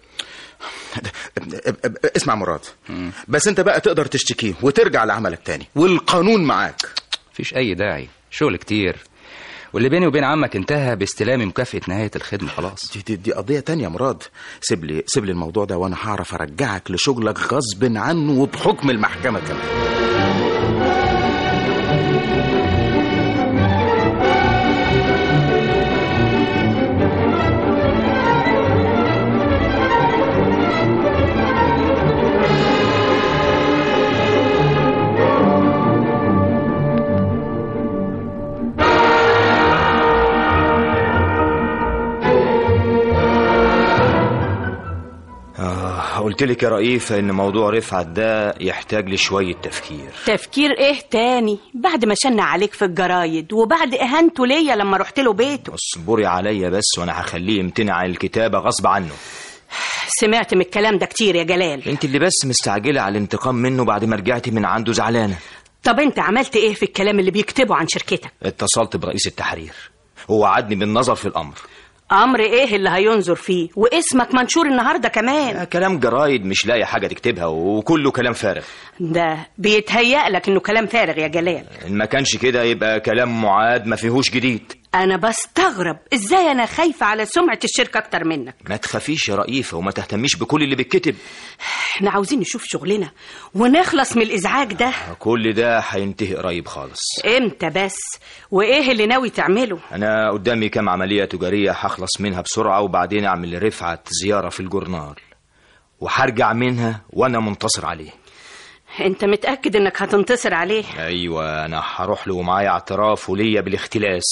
Speaker 3: اسمع مراد بس انت بقى تقدر تشتكيه وترجع لعملك تاني والقانون معاك
Speaker 6: مفيش اي داعي شغل كتير واللي بيني وبين عمك انتهى باستلام مكافأة نهاية الخدمة خلاص
Speaker 3: دي, دي, دي قضيه تانية يا مراد سيب لي سيب لي الموضوع ده وانا هعرف ارجعك لشغلك غصب عنه وبحكم المحكمه كمان
Speaker 7: آه قلت لك يا رئيفة إن موضوع رفعت ده يحتاج لشوية تفكير
Speaker 5: تفكير ايه تاني بعد ما شن عليك في الجرايد وبعد اهانته ليا لما رحت له بيته
Speaker 7: اصبري عليا بس وأنا هخليه يمتنع عن الكتابة غصب عنه
Speaker 5: سمعت من الكلام ده كتير يا جلال
Speaker 7: انت اللي بس مستعجلة على الانتقام منه بعد ما رجعتي من عنده زعلانة
Speaker 5: طب انت عملت ايه في الكلام اللي بيكتبه عن شركتك
Speaker 7: اتصلت برئيس التحرير هو وعدني بالنظر في الأمر
Speaker 5: امر ايه اللي هينظر فيه واسمك منشور النهارده كمان
Speaker 7: آه، كلام جرايد مش لاقي حاجة تكتبها وكله كلام فارغ
Speaker 5: ده بيتهيأ لك انه كلام فارغ يا جلال
Speaker 7: إن ما كانش كده يبقى كلام معاد ما فيهوش جديد
Speaker 5: انا بستغرب ازاي انا خايفه على سمعه الشركه اكتر منك
Speaker 7: ما تخافيش يا رئيفة وما تهتميش بكل اللي بيتكتب
Speaker 5: احنا عاوزين نشوف شغلنا ونخلص من الازعاج ده
Speaker 7: كل ده هينتهي قريب خالص
Speaker 5: امتى بس وايه اللي ناوي تعمله
Speaker 7: أنا قدامي كام عملية تجارية هخلص منها بسرعة وبعدين أعمل لرفعت زيارة في الجورنال وهرجع منها وأنا منتصر عليه
Speaker 5: انت متاكد انك هتنتصر عليه
Speaker 7: أيوة أنا هروح له ومعايا اعتراف وليا بالاختلاس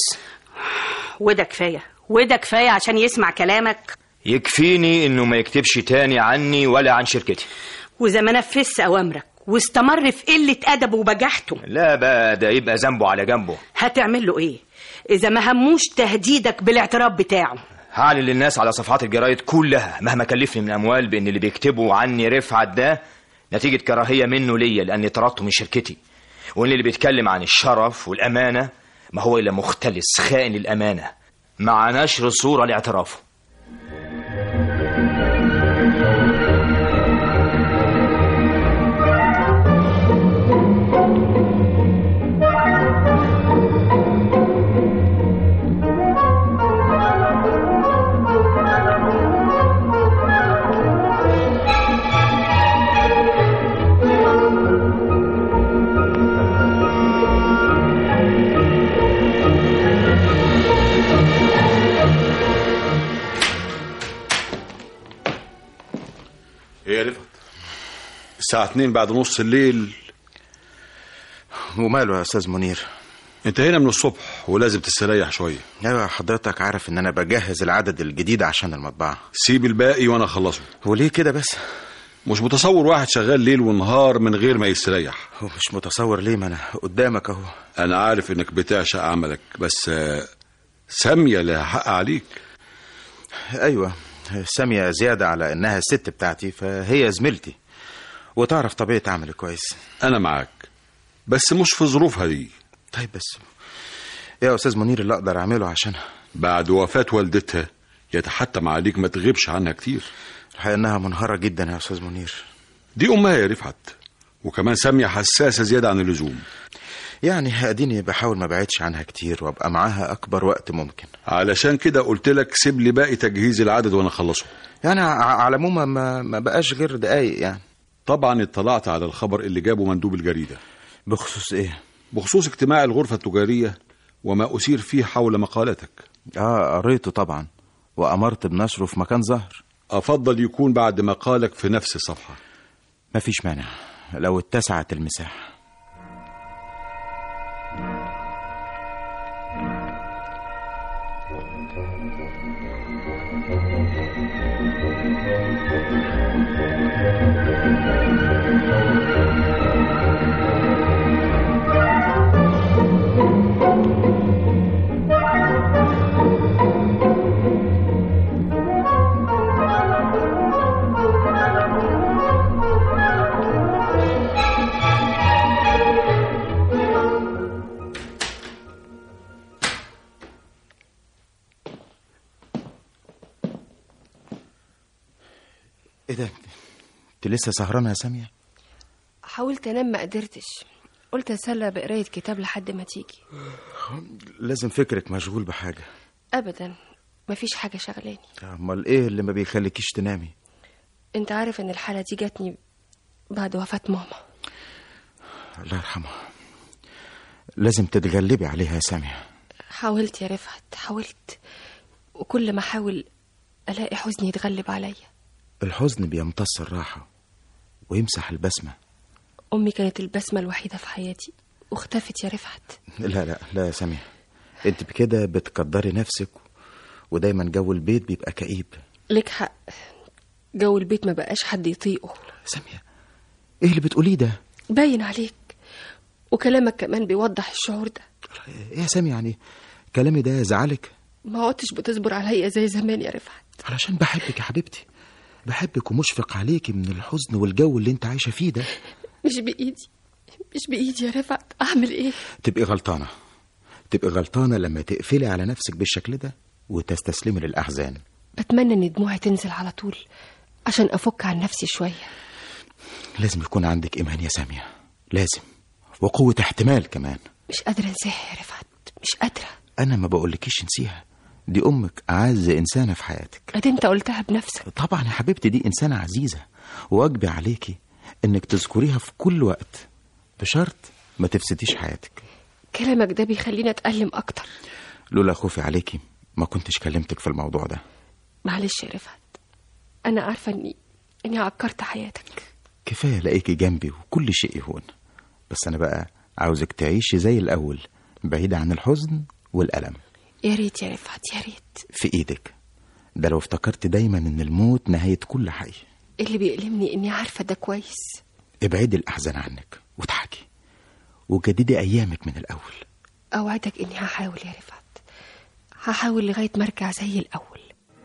Speaker 5: وده كفايه وده كفايه عشان يسمع كلامك
Speaker 7: يكفيني إنه ما يكتبش تاني عني ولا عن شركتي
Speaker 5: واذا ما نفذش اوامرك واستمر في قله ادبه وبجاحته
Speaker 7: لا بقى ده يبقى ذنبه على جنبه
Speaker 5: هتعمل له ايه اذا ما هموش تهديدك بالاعتراف بتاعه
Speaker 7: هعلن للناس على صفحات الجرايد كلها مهما كلفني من أموال بإن اللي بيكتبوا عني رفعت ده نتيجة كراهية منه ليا لأني طردته من شركتي وإن اللي بيتكلم عن الشرف والأمانة ما هو إلا مختلس خائن للأمانة مع نشر صورة لاعترافه
Speaker 2: ايه يا رفعت الساعة 2 بعد نص الليل
Speaker 3: وماله يا استاذ منير
Speaker 2: انت هنا من الصبح ولازم تستريح شوية
Speaker 3: ايوه حضرتك عارف ان انا بجهز العدد الجديد عشان المطبعه
Speaker 2: سيب الباقي وانا اخلصه
Speaker 3: وليه كده بس
Speaker 2: مش متصور واحد شغال ليل ونهار من غير ما يستريح
Speaker 3: هو مش متصور ليه ما انا قدامك اهو
Speaker 2: انا عارف انك بتعشق عملك بس آه، سامية لها حق عليك
Speaker 3: ايوه ساميه زياده على انها الست بتاعتي فهي زميلتي وتعرف طبيعه عملي كويس
Speaker 2: انا معاك بس مش في ظروفها دي
Speaker 3: طيب بس يا استاذ منير اللي اقدر اعمله عشانها
Speaker 2: بعد وفاة والدتها يتحتم عليك ما تغيبش عنها كتير
Speaker 3: الحقيقه انها منهاره جدا يا استاذ منير
Speaker 2: دي امها يا رفعت وكمان سامية حساسة زيادة عن اللزوم
Speaker 3: يعني اديني بحاول ما بعدش عنها كتير وابقى معاها اكبر وقت ممكن
Speaker 2: علشان كده قلت لك سيب لي باقي تجهيز العدد وانا اخلصه
Speaker 3: يعني ع- على العموم ما, ما بقاش غير دقايق يعني
Speaker 2: طبعا اطلعت على الخبر اللي جابه مندوب الجريدة
Speaker 3: بخصوص ايه
Speaker 2: بخصوص اجتماع الغرفة التجارية وما أثير فيه حول مقالتك
Speaker 3: اه قريته طبعا وامرت بنشره في مكان ظاهر
Speaker 2: أفضل يكون بعد مقالك في نفس الصفحة
Speaker 3: مفيش مانع لو اتسعت المساحه ايه ده انت لسه سهرانه يا ساميه
Speaker 4: حاولت انام ما قدرتش قلت اتسلى بقرايه كتاب لحد ما تيجي
Speaker 3: لازم فكرك مشغول بحاجه
Speaker 4: ابدا مفيش حاجه شغلاني
Speaker 3: امال ايه اللي ما بيخليكيش تنامي
Speaker 4: انت عارف ان الحاله دي جاتني بعد وفاه ماما
Speaker 3: الله يرحمها لازم تتغلبي عليها يا ساميه
Speaker 4: حاولت يا رفعت حاولت وكل ما احاول الاقي حزني يتغلب عليا
Speaker 3: الحزن بيمتص الراحه ويمسح البسمه
Speaker 4: امي كانت البسمه الوحيده في حياتي واختفت يا رفعت
Speaker 3: لا لا لا يا ساميه انت بكده بتقدري نفسك ودايما جو البيت بيبقى كئيب
Speaker 4: لك حق جو البيت ما بقاش حد يطيقه
Speaker 3: ساميه ايه اللي بتقوليه ده
Speaker 4: باين عليك وكلامك كمان بيوضح الشعور ده
Speaker 3: ايه يا ساميه يعني كلامي ده زعلك
Speaker 4: ما عدتش بتصبر عليا زي زمان يا رفعت
Speaker 3: علشان بحبك يا حبيبتي بحبك ومشفق عليكي من الحزن والجو اللي انت عايشه فيه ده
Speaker 4: مش بايدي مش بايدي يا رفعت اعمل ايه
Speaker 3: تبقي غلطانه تبقي غلطانه لما تقفلي على نفسك بالشكل ده وتستسلمي للاحزان
Speaker 4: بتمنى ان دموعي تنزل على طول عشان افك عن نفسي شويه
Speaker 3: لازم يكون عندك ايمان يا ساميه لازم وقوه احتمال كمان
Speaker 4: مش قادره انساها يا رفعت مش قادره
Speaker 3: انا ما بقولكيش انسيها دي امك اعز انسانه في حياتك
Speaker 4: ادي انت قلتها بنفسك
Speaker 3: طبعا يا حبيبتي دي انسانه عزيزه واجبي عليكي انك تذكريها في كل وقت بشرط ما تفسديش حياتك
Speaker 4: كلامك ده بيخليني اتألم اكتر
Speaker 3: لولا خوفي عليكي ما كنتش كلمتك في الموضوع ده
Speaker 4: معلش يا رفعت انا عارفه اني اني عكرت حياتك
Speaker 3: كفايه الاقيكي جنبي وكل شيء يهون بس انا بقى عاوزك تعيشي زي الاول بعيدة عن الحزن والألم
Speaker 4: يا ريت يا رفعت يا ريت
Speaker 3: في ايدك ده لو افتكرت دايما ان الموت نهاية كل حي
Speaker 4: اللي بيألمني اني عارفه ده كويس
Speaker 3: ابعدي الأحزان عنك وضحكي وجددي أيامك من الأول
Speaker 4: اوعدك اني هحاول يا رفعت هحاول لغايه ما ارجع زي الاول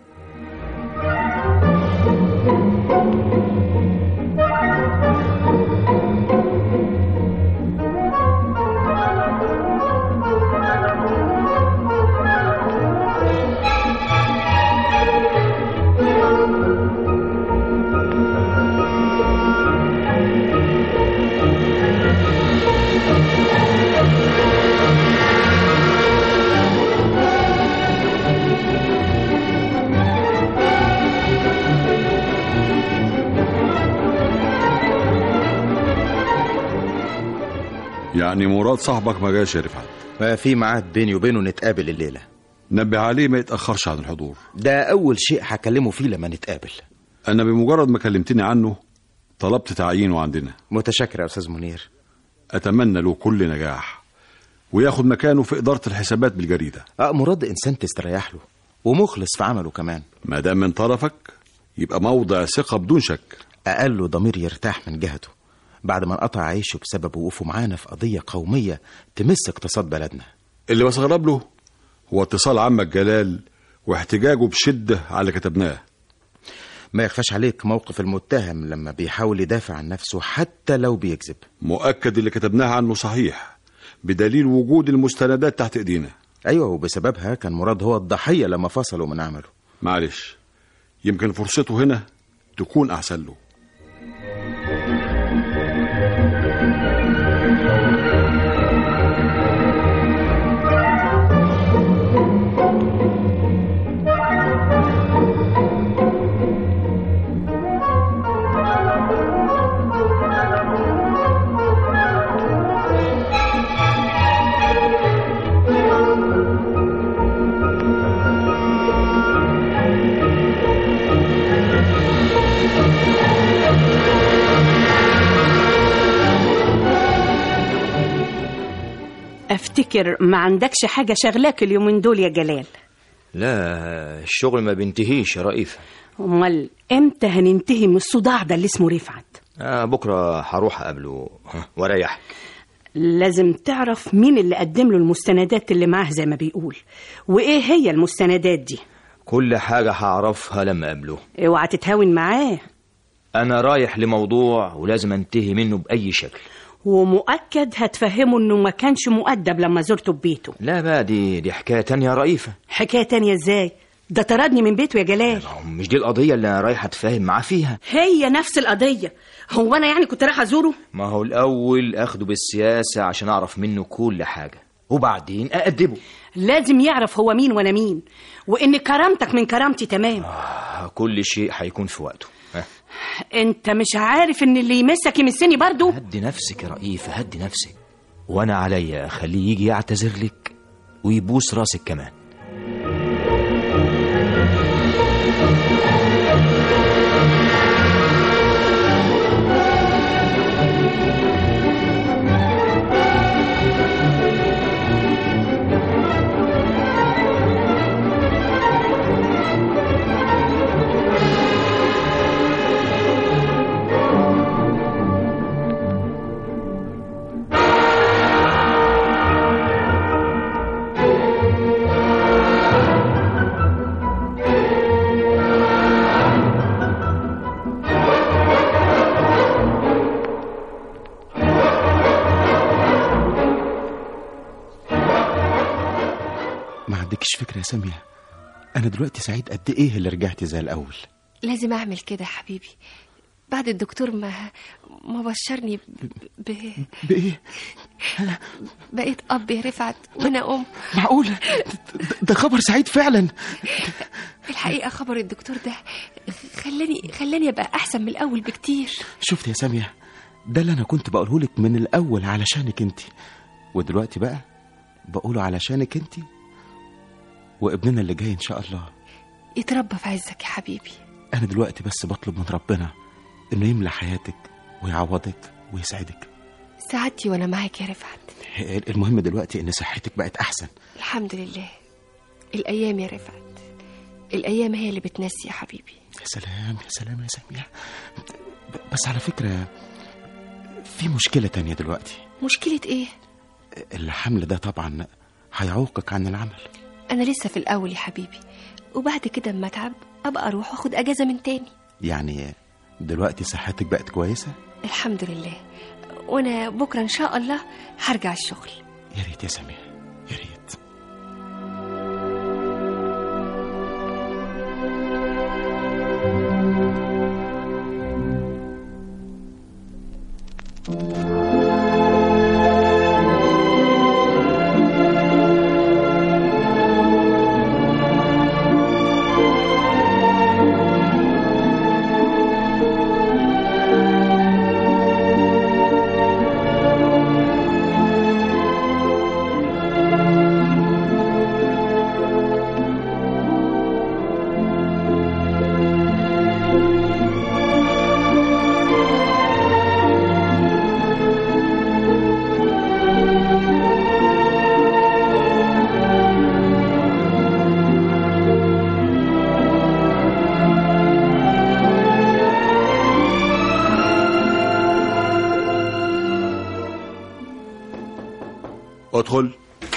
Speaker 2: يعني مراد صاحبك ما جاش يا رفعت
Speaker 3: ما في ميعاد بيني وبينه نتقابل الليلة
Speaker 2: نبه عليه ما يتأخرش عن الحضور
Speaker 3: ده أول شيء هكلمه فيه لما نتقابل
Speaker 2: انا بمجرد ما كلمتني عنه طلبت تعيينه عندنا
Speaker 3: متشكر يا استاذ منير
Speaker 2: اتمنى له كل نجاح وياخد مكانه في اداره الحسابات بالجريده
Speaker 3: اه مراد انسان تستريح له ومخلص في عمله كمان
Speaker 2: ما دام من طرفك يبقى موضع ثقه بدون شك
Speaker 3: اقل ضمير يرتاح من جهته بعد ما انقطع عيشه بسبب وقوفه معانا في قضيه قوميه تمس اقتصاد بلدنا
Speaker 2: اللي بستغرب له هو اتصال عمك جلال واحتجاجه بشده على اللي كتبناه
Speaker 3: ما يخفاش عليك موقف المتهم لما بيحاول يدافع عن نفسه حتى لو بيكذب
Speaker 2: مؤكد اللي كتبناه عنه صحيح بدليل وجود المستندات تحت ايدينا
Speaker 3: ايوه وبسببها كان مراد هو الضحيه لما فصلوا من عمله
Speaker 2: معلش يمكن فرصته هنا تكون احسن له
Speaker 5: افتكر ما عندكش حاجه شغلاك اليومين دول يا جلال
Speaker 7: لا الشغل ما بينتهيش يا رئيفة
Speaker 5: امال امتى هننتهي من الصداع ده اللي اسمه رفعت
Speaker 7: آه بكرة هروح أقابله ها، وأريحك
Speaker 5: لازم تعرف مين اللي قدم له المستندات اللي معاه زي ما بيقول وايه هي المستندات دي
Speaker 7: كل حاجة هعرفها لما أقابله
Speaker 5: اوعى تتهاون معاه
Speaker 7: أنا رايح لموضوع ولازم أنتهي منه بأي شكل
Speaker 5: ومؤكد هتفهمه انه ما كانش مؤدب لما زرته ببيته
Speaker 7: لا بقى دي دي حكاية تانية يا رئيفة
Speaker 5: حكايه تانية ازاي ده طردني من بيته يا جلال
Speaker 7: مش دي القضية اللي أنا رايح أتفاهم معاه فيها
Speaker 5: هي نفس القضيه هو انا يعني كنت رايح ازوره
Speaker 7: ما هو الأول أخده بالسياسة عشان أعرف منه كل حاجة وبعدين أأدبه
Speaker 5: لازم يعرف هو مين وانا مين وان كرامتك من كرامتي تمام
Speaker 7: آه، كل شيء هيكون في وقته ها.
Speaker 5: انت مش عارف ان اللي يمسك يمسني برضو
Speaker 7: هدي نفسك يا رئيفة هدي نفسك وأنا عليا أخليه يجي يعتذر لك ويبوس راسك كمان
Speaker 3: ما عندكش فكره يا ساميه انا دلوقتي سعيد قد ايه اللي رجعت زي الاول
Speaker 4: لازم اعمل كده يا حبيبي بعد الدكتور ما ما بشرني ب... ب...
Speaker 3: بايه
Speaker 4: بقيت اب يا رفعت وانا ام
Speaker 3: معقول ده- ده خبر سعيد فعلا
Speaker 4: الحقيقه خبر الدكتور ده خلاني خلاني ابقى احسن من الاول بكتير
Speaker 3: شفت يا ساميه ده اللي انا كنت بقوله لك من الاول علشانك انت ودلوقتي بقى بقوله علشانك انت وابننا اللي جاي ان شاء الله
Speaker 4: يتربى في عزك يا حبيبي
Speaker 3: انا دلوقتي بس بطلب من ربنا انه يملى حياتك ويعوضك ويسعدك
Speaker 4: سعادتي وانا معاك يا رفعت
Speaker 3: المهم دلوقتي ان صحتك بقت احسن
Speaker 4: الحمد لله الايام يا رفعت الايام هي اللي بتنسي يا حبيبي
Speaker 3: يا سلام يا سلام يا سامية ب- بس على فكرة في مشكلة تانية دلوقتي
Speaker 4: مشكله ايه
Speaker 3: الحمل ده طبعا هيعوقك عن العمل
Speaker 4: انا لسه في الاول يا حبيبي وبعد كده اما اتعب ابقى اروح واخد اجازه من تاني
Speaker 3: يعني دلوقتي صحتك بقت كويسة
Speaker 4: الحمد لله وانا بكره ان شاء الله هرجع الشغل
Speaker 3: يا ريت يا سامية يا ريت
Speaker 2: ادخل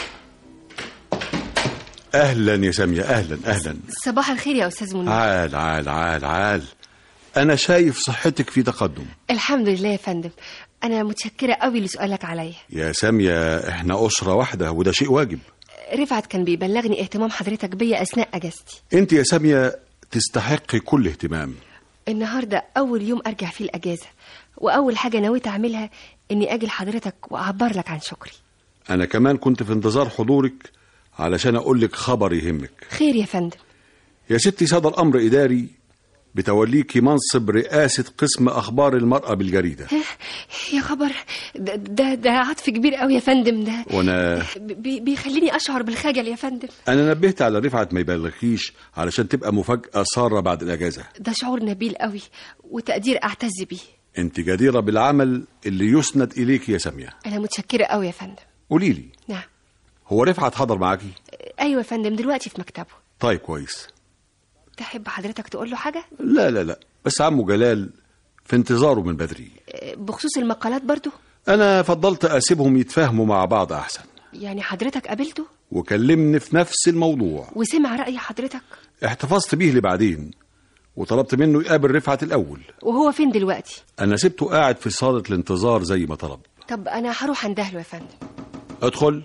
Speaker 2: اهلا يا ساميه اهلا اهلا
Speaker 4: صباح الخير يا استاذ منير
Speaker 2: عال عال عال عال انا شايف صحتك في تقدم
Speaker 4: الحمد لله يا فندم انا متشكره قوي لسؤالك عليا
Speaker 2: يا ساميه احنا اسره واحده وده شيء واجب
Speaker 4: رفعت كان بيبلغني اهتمام حضرتك بيا اثناء اجازتي
Speaker 2: انت يا ساميه تستحقي كل اهتمام
Speaker 4: النهارده اول يوم ارجع فيه الاجازه واول حاجه نويت اعملها اني اجي لحضرتك واعبر لك عن شكري
Speaker 2: انا كمان كنت في انتظار حضورك علشان اقول لك خبر يهمك
Speaker 4: خير يا فندم
Speaker 2: يا ستي صدر امر اداري بتوليكي منصب رئاسه قسم اخبار المراه بالجريده
Speaker 4: يا خبر ده ده, ده عطف كبير قوي يا فندم ده
Speaker 2: وانا
Speaker 4: بي بيخليني اشعر بالخجل يا فندم
Speaker 2: انا نبهت على رفعت ما يبلغكيش علشان تبقى مفاجاه ساره بعد الاجازه
Speaker 4: ده شعور نبيل قوي وتقدير اعتز بيه
Speaker 2: انت جديره بالعمل اللي يسند اليك يا ساميه
Speaker 4: انا متشكره قوي يا فندم
Speaker 2: قولي لي
Speaker 4: نعم
Speaker 2: هو رفعت حضر معاكي
Speaker 4: ايوه يا فندم دلوقتي في مكتبه
Speaker 2: طيب كويس
Speaker 4: تحب حضرتك تقول له حاجه
Speaker 2: لا لا لا بس عمو جلال في انتظاره من بدري
Speaker 4: بخصوص المقالات برضو
Speaker 2: انا فضلت اسيبهم يتفاهموا مع بعض احسن
Speaker 4: يعني حضرتك قابلته
Speaker 2: وكلمني في نفس الموضوع
Speaker 4: وسمع راي حضرتك
Speaker 2: احتفظت بيه لبعدين وطلبت منه يقابل رفعت الاول
Speaker 4: وهو فين دلوقتي
Speaker 2: انا سبته قاعد في صاله الانتظار زي ما طلب
Speaker 4: طب انا هروح اندهله يا فندم
Speaker 2: ادخل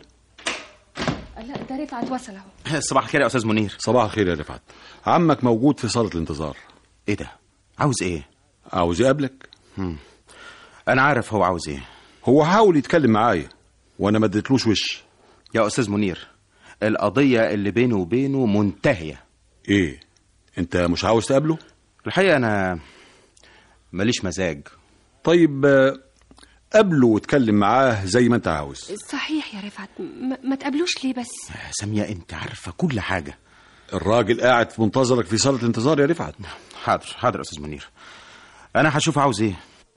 Speaker 4: لا ده رفعت وصل اهو
Speaker 3: صباح الخير يا استاذ منير
Speaker 2: صباح الخير يا رفعت عمك موجود في صاله الانتظار
Speaker 3: ايه ده عاوز ايه
Speaker 2: عاوز يقابلك
Speaker 3: انا عارف هو عاوز ايه
Speaker 2: هو حاول يتكلم معايا وانا ما اديتلوش وش
Speaker 3: يا استاذ منير القضيه اللي بينه وبينه منتهيه
Speaker 2: ايه انت مش عاوز تقابله
Speaker 3: الحقيقه انا ماليش مزاج
Speaker 2: طيب آه، قابله واتكلم معاه زي ما انت عاوز
Speaker 4: صحيح يا رفعت ما, ما تقابلوش ليه بس
Speaker 3: ساميه انت عارفه كل حاجه
Speaker 2: الراجل قاعد في منتظرك في صاله الانتظار يا رفعت
Speaker 3: حاضر حاضر يا استاذ منير انا هشوف عاوز ايه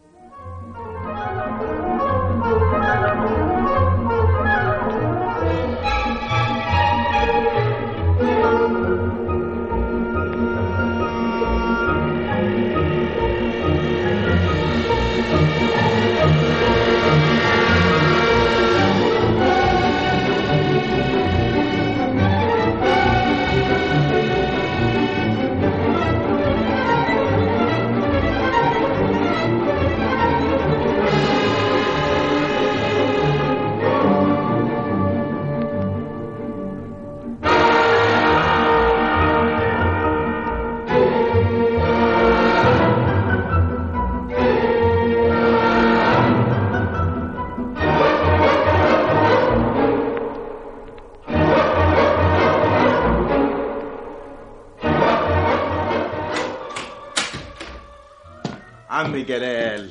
Speaker 3: عمي جلال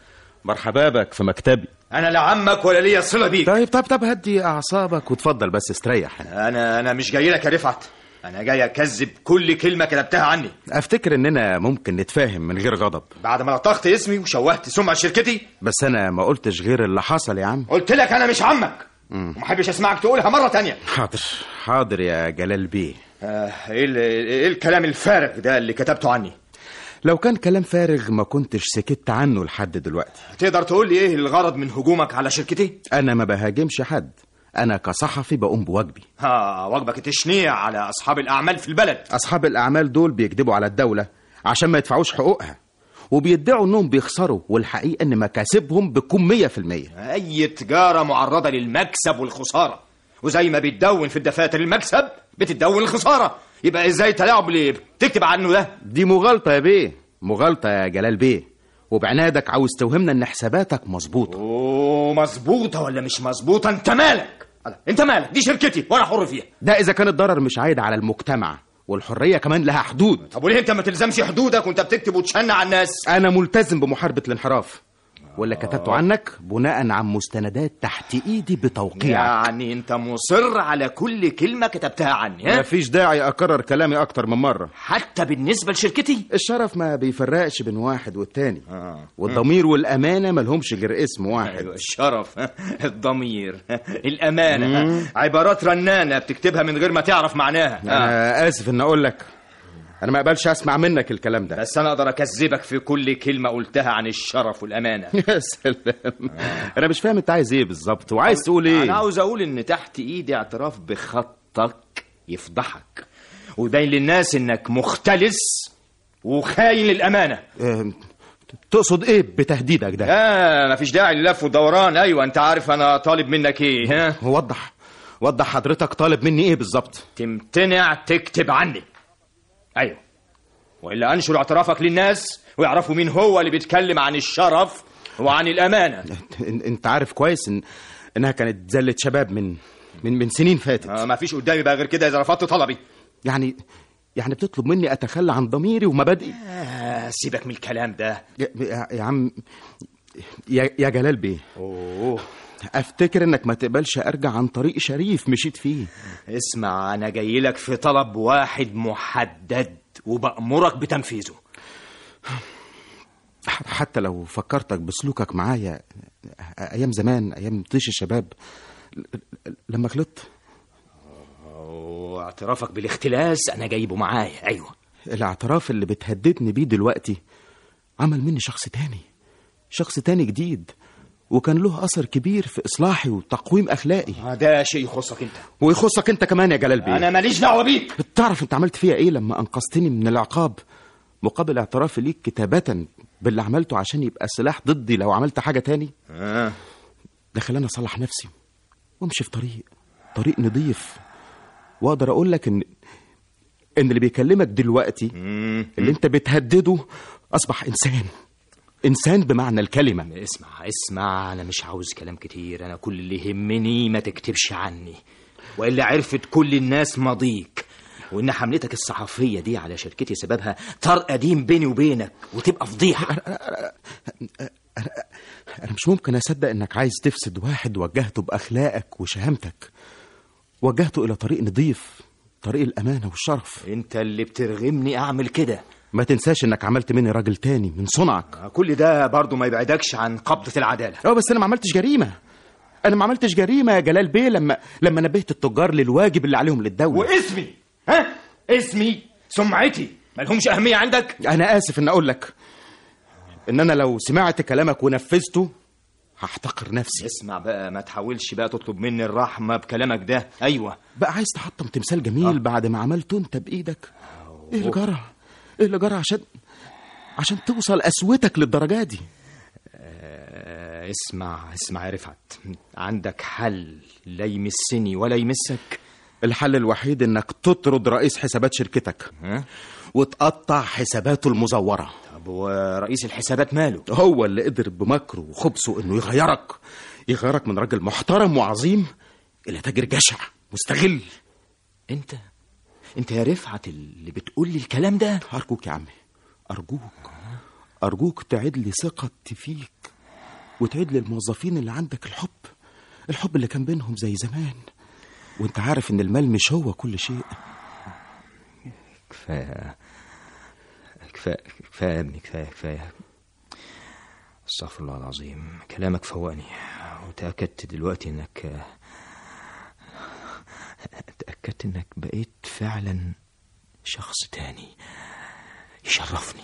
Speaker 3: مرحبا بك في مكتبي
Speaker 7: انا لا عمك ولا ليا صله بيك
Speaker 3: طيب طب طب هدي اعصابك وتفضل بس استريح
Speaker 7: انا انا مش جاي لك يا رفعت انا جاي اكذب كل كلمه كتبتها عني
Speaker 3: افتكر اننا ممكن نتفاهم من غير غضب
Speaker 7: بعد ما لطخت اسمي وشوهت سمعه شركتي
Speaker 3: بس انا ما قلتش غير اللي حصل يا عم
Speaker 7: قلت لك انا مش عمك وما احبش اسمعك تقولها مره تانية
Speaker 3: حاضر حاضر يا جلال بيه
Speaker 7: آه ايه ال- ايه الكلام الفارغ ده اللي كتبته عني
Speaker 3: لو كان كلام فارغ ما كنتش سكت عنه لحد دلوقتي
Speaker 7: تقدر تقول لي ايه الغرض من هجومك على شركتي
Speaker 3: انا ما بهاجمش حد انا كصحفي بقوم بواجبي
Speaker 7: ها واجبك تشنيع على اصحاب الاعمال في البلد
Speaker 3: اصحاب الاعمال دول بيكذبوا على الدوله عشان ما يدفعوش حقوقها وبيدعوا انهم بيخسروا والحقيقه ان مكاسبهم بتكون 100%
Speaker 7: اي تجاره معرضه للمكسب والخساره وزي ما بتدون في الدفاتر المكسب بتدون الخساره يبقى ازاي تلاعب اللي بتكتب عنه ده
Speaker 3: دي مغالطه يا بيه مغالطه يا جلال بيه وبعنادك عاوز توهمنا ان حساباتك مظبوطه
Speaker 7: اوه مظبوطه ولا مش مظبوطه انت مالك انت مالك دي شركتي وانا حر فيها
Speaker 3: ده اذا كان الضرر مش عايد على المجتمع والحريه كمان لها حدود
Speaker 7: طب وليه انت ما تلزمش حدودك وانت بتكتب وتشن على الناس
Speaker 3: انا ملتزم بمحاربه الانحراف واللي كتبته عنك بناء عن مستندات تحت ايدي بتوقيعك
Speaker 7: يعني انت مصر على كل كلمه كتبتها عني ها
Speaker 3: مفيش داعي اكرر كلامي اكتر من مره
Speaker 7: حتى بالنسبه لشركتي
Speaker 3: الشرف ما بيفرقش بين واحد والتاني
Speaker 7: آه.
Speaker 3: والضمير والامانه ملهمش غير اسم واحد
Speaker 7: ايوه الشرف ها، الضمير ها، الامانه ها، عبارات رنانه بتكتبها من غير ما تعرف معناها آه.
Speaker 3: انا اسف ان اقول لك انا ما اقبلش اسمع منك الكلام ده
Speaker 7: بس انا اقدر اكذبك في كل كلمه قلتها عن الشرف والامانه
Speaker 3: يا سلام انا مش فاهم انت عايز ايه بالظبط وعايز تقول ايه
Speaker 7: انا عاوز اقول ان تحت ايدي اعتراف بخطك يفضحك ويبين للناس انك مختلس وخاين للامانه
Speaker 3: آه، تقصد ايه بتهديدك ده
Speaker 7: اه مفيش داعي للف ودوران ايوه انت عارف انا طالب منك ايه ها
Speaker 3: وضح وضح حضرتك طالب مني ايه بالظبط
Speaker 7: تمتنع تكتب عني ايوه والا انشر اعترافك للناس ويعرفوا مين هو اللي بيتكلم عن الشرف وعن الامانه
Speaker 3: إن- انت عارف كويس ان انها كانت زلة شباب من من من سنين فاتت
Speaker 7: آه مفيش قدامي بقى غير كده اذا رفضت طلبي
Speaker 3: يعني يعني بتطلب مني اتخلى عن ضميري ومبادئي
Speaker 7: آه سيبك من الكلام ده
Speaker 3: يا, يا, يا عم يا, يا جلال بيه
Speaker 7: اوه
Speaker 3: افتكر انك ما تقبلش ارجع عن طريق شريف مشيت فيه
Speaker 7: اسمع انا جاي لك في طلب واحد محدد وبأمرك بتنفيذه
Speaker 3: ح- حتى لو فكرتك بسلوكك معايا ايام زمان ايام طيش الشباب ل- ل- لما غلطت
Speaker 7: واعترافك بالاختلاس انا جايبه معايا ايوه
Speaker 3: الاعتراف اللي بتهددني بيه دلوقتي عمل مني شخص تاني شخص تاني جديد وكان له اثر كبير في اصلاحي وتقويم اخلاقي
Speaker 7: آه، ده شيء يخصك انت
Speaker 3: ويخصك انت كمان يا جلال بيه
Speaker 7: انا ماليش دعوه بيك
Speaker 3: تعرف انت عملت فيا ايه لما انقذتني من العقاب مقابل اعترافي ليك كتابة باللي عملته عشان يبقى سلاح ضدي لو عملت حاجة تاني
Speaker 7: آه.
Speaker 3: ده خلاني اصلح نفسي وامشي في طريق طريق نضيف واقدر اقول لك ان ان اللي بيكلمك دلوقتي اللي انت بتهدده اصبح انسان انسان بمعنى الكلمه
Speaker 7: اسمع اسمع انا مش عاوز كلام كتير انا كل اللي يهمني ما تكتبش عني والا عرفت كل الناس ماضيك وان حملتك الصحفيه دي على شركتي سببها طار قديم بيني وبينك وتبقى فضيحه
Speaker 3: انا مش ممكن اصدق انك عايز تفسد واحد وجهته باخلاقك وشهامتك وجهته الى طريق نضيف طريق الامانه والشرف
Speaker 7: انت اللي بترغمني اعمل كده
Speaker 3: ما تنساش انك عملت مني راجل تاني من صنعك
Speaker 7: كل ده برضو ما يبعدكش عن قبضه العداله
Speaker 3: اه بس انا ما عملتش جريمه انا ما عملتش جريمه يا جلال بيه لما لما نبهت التجار للواجب اللي عليهم للدوله
Speaker 7: واسمي ها اسمي سمعتي مالهمش اهميه عندك
Speaker 3: انا اسف ان اقول لك ان انا لو سمعت كلامك ونفذته هحتقر نفسي
Speaker 7: اسمع بقى ما تحاولش بقى تطلب مني الرحمه بكلامك ده ايوه
Speaker 3: بقى عايز تحطم تمثال جميل آه. بعد ما عملته انت بايدك ايه اللي جرى ايه اللي جرى عشان عشان توصل قسوتك للدرجه دي
Speaker 7: آه، اسمع اسمع يا رفعت عندك حل لا يمسني ولا يمسك
Speaker 3: الحل الوحيد انك تطرد رئيس حسابات شركتك
Speaker 7: ها
Speaker 3: وتقطع حساباته المزوره
Speaker 7: طب ورئيس الحسابات ماله
Speaker 3: هو اللي قدر بمكره وخبثه انه يغيرك يغيرك من راجل محترم وعظيم الى تاجر جشع مستغل
Speaker 7: انت انت يا رفعت اللي بتقول لي الكلام ده
Speaker 3: ارجوك يا عمي ارجوك ارجوك تعيد لي ثقتي فيك وتعيد لي الموظفين اللي عندك الحب الحب اللي كان بينهم زي زمان وانت عارف ان المال مش هو كل شيء
Speaker 7: كفايه كفايه كفايه يا ابني كفايه كفايه استغفر الله العظيم كلامك فوقني وتأكدت دلوقتي انك تأكدت انك بقيت فعلا شخص تاني يشرفني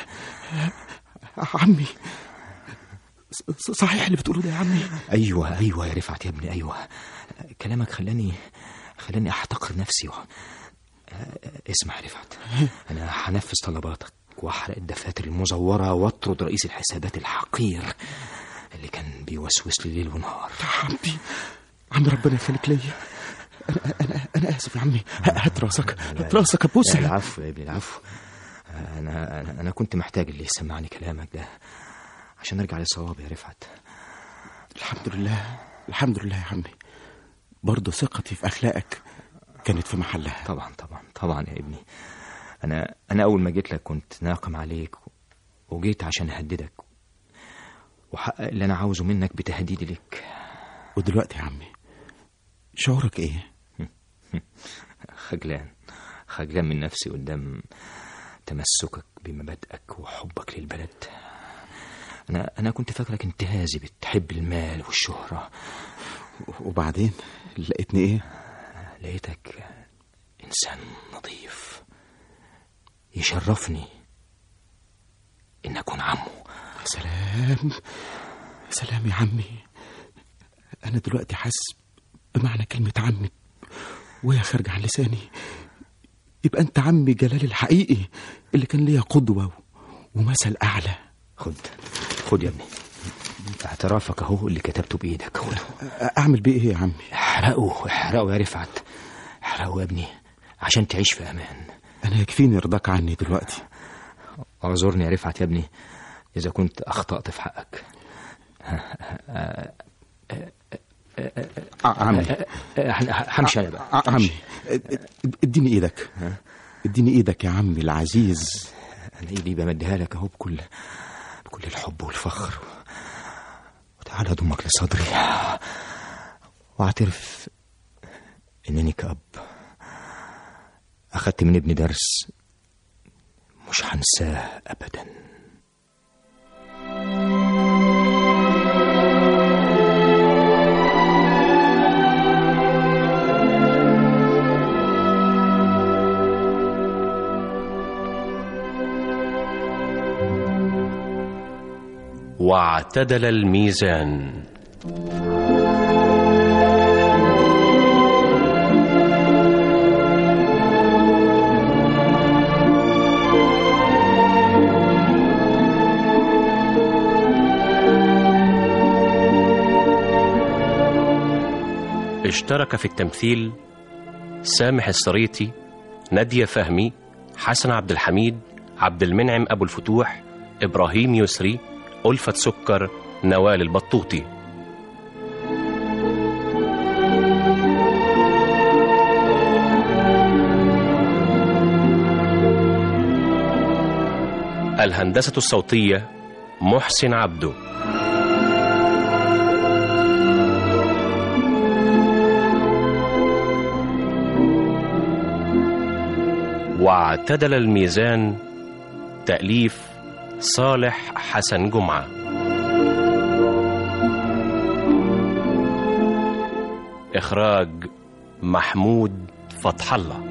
Speaker 3: عمي ص- صحيح اللي بتقوله ده يا عمي
Speaker 7: ايوه ايوه يا رفعت يا ابني ايوه كلامك خلاني خلاني احتقر نفسي و... اسمع يا رفعت انا هنفذ طلباتك واحرق الدفاتر المزوره واطرد رئيس الحسابات الحقير اللي كان بيوسوس لي ليل ونهار
Speaker 3: عمي عمي ربنا يخليك ليا انا انا انا اسف يا عمي هات راسك هات راسك
Speaker 7: لا،
Speaker 3: ابوسها
Speaker 7: العفو يا ابني العفو انا انا انا كنت محتاج اللي يسمعني كلامك ده عشان ارجع للصواب يا رفعت
Speaker 3: الحمد لله الحمد لله يا عمي برضه ثقتي في اخلاقك كانت في محلها
Speaker 7: طبعا طبعا طبعا يا ابني انا انا اول ما جيت لك كنت ناقم عليك وجيت عشان اهددك وحقق اللي انا عاوزه منك بتهديدي لك
Speaker 3: ودلوقتي يا عمي شعورك ايه
Speaker 7: خجلان خجلان من نفسي قدام تمسكك بمبادئك وحبك للبلد انا انا كنت فاكرك انتهازي بتحب المال والشهره
Speaker 3: وبعدين لقيتني ايه
Speaker 7: لقيتك انسان نظيف يشرفني إن أكون عمه
Speaker 9: سلام سلام يا عمي أنا دلوقتي حاسس بمعنى كلمة عمي وهي خارجة عن لساني يبقى أنت عمي جلال الحقيقي اللي كان ليا قدوة ومثل أعلى
Speaker 7: خد خد يا ابني اعترافك اهو اللي كتبته بايدك خده
Speaker 9: أعمل بيه إيه يا عمي
Speaker 7: احرقه احرقه يا رفعت احرقه يا ابني عشان تعيش في امان
Speaker 9: أنا يكفيني رضاك عني دلوقتي
Speaker 7: اعذرني يا رفعت يا ابني اذا كنت اخطات في حقك
Speaker 9: عمي
Speaker 7: همشي انا بقى
Speaker 9: عمي اديني ايدك اديني ايدك يا عمي العزيز
Speaker 7: انا ايدي بمديها لك اهو بكل بكل الحب والفخر وتعالى اضمك لصدري واعترف انني كأب اخدت من ابني درس مش هنساه ابدا
Speaker 1: واعتدل الميزان اشترك في التمثيل سامح الصريطي نادية فهمي حسن عبد الحميد عبد المنعم أبو الفتوح إبراهيم يسري ألفة سكر نوال البطوطي الهندسة الصوتية محسن عبده واعتدل الميزان تأليف صالح حسن جمعة إخراج محمود فتح الله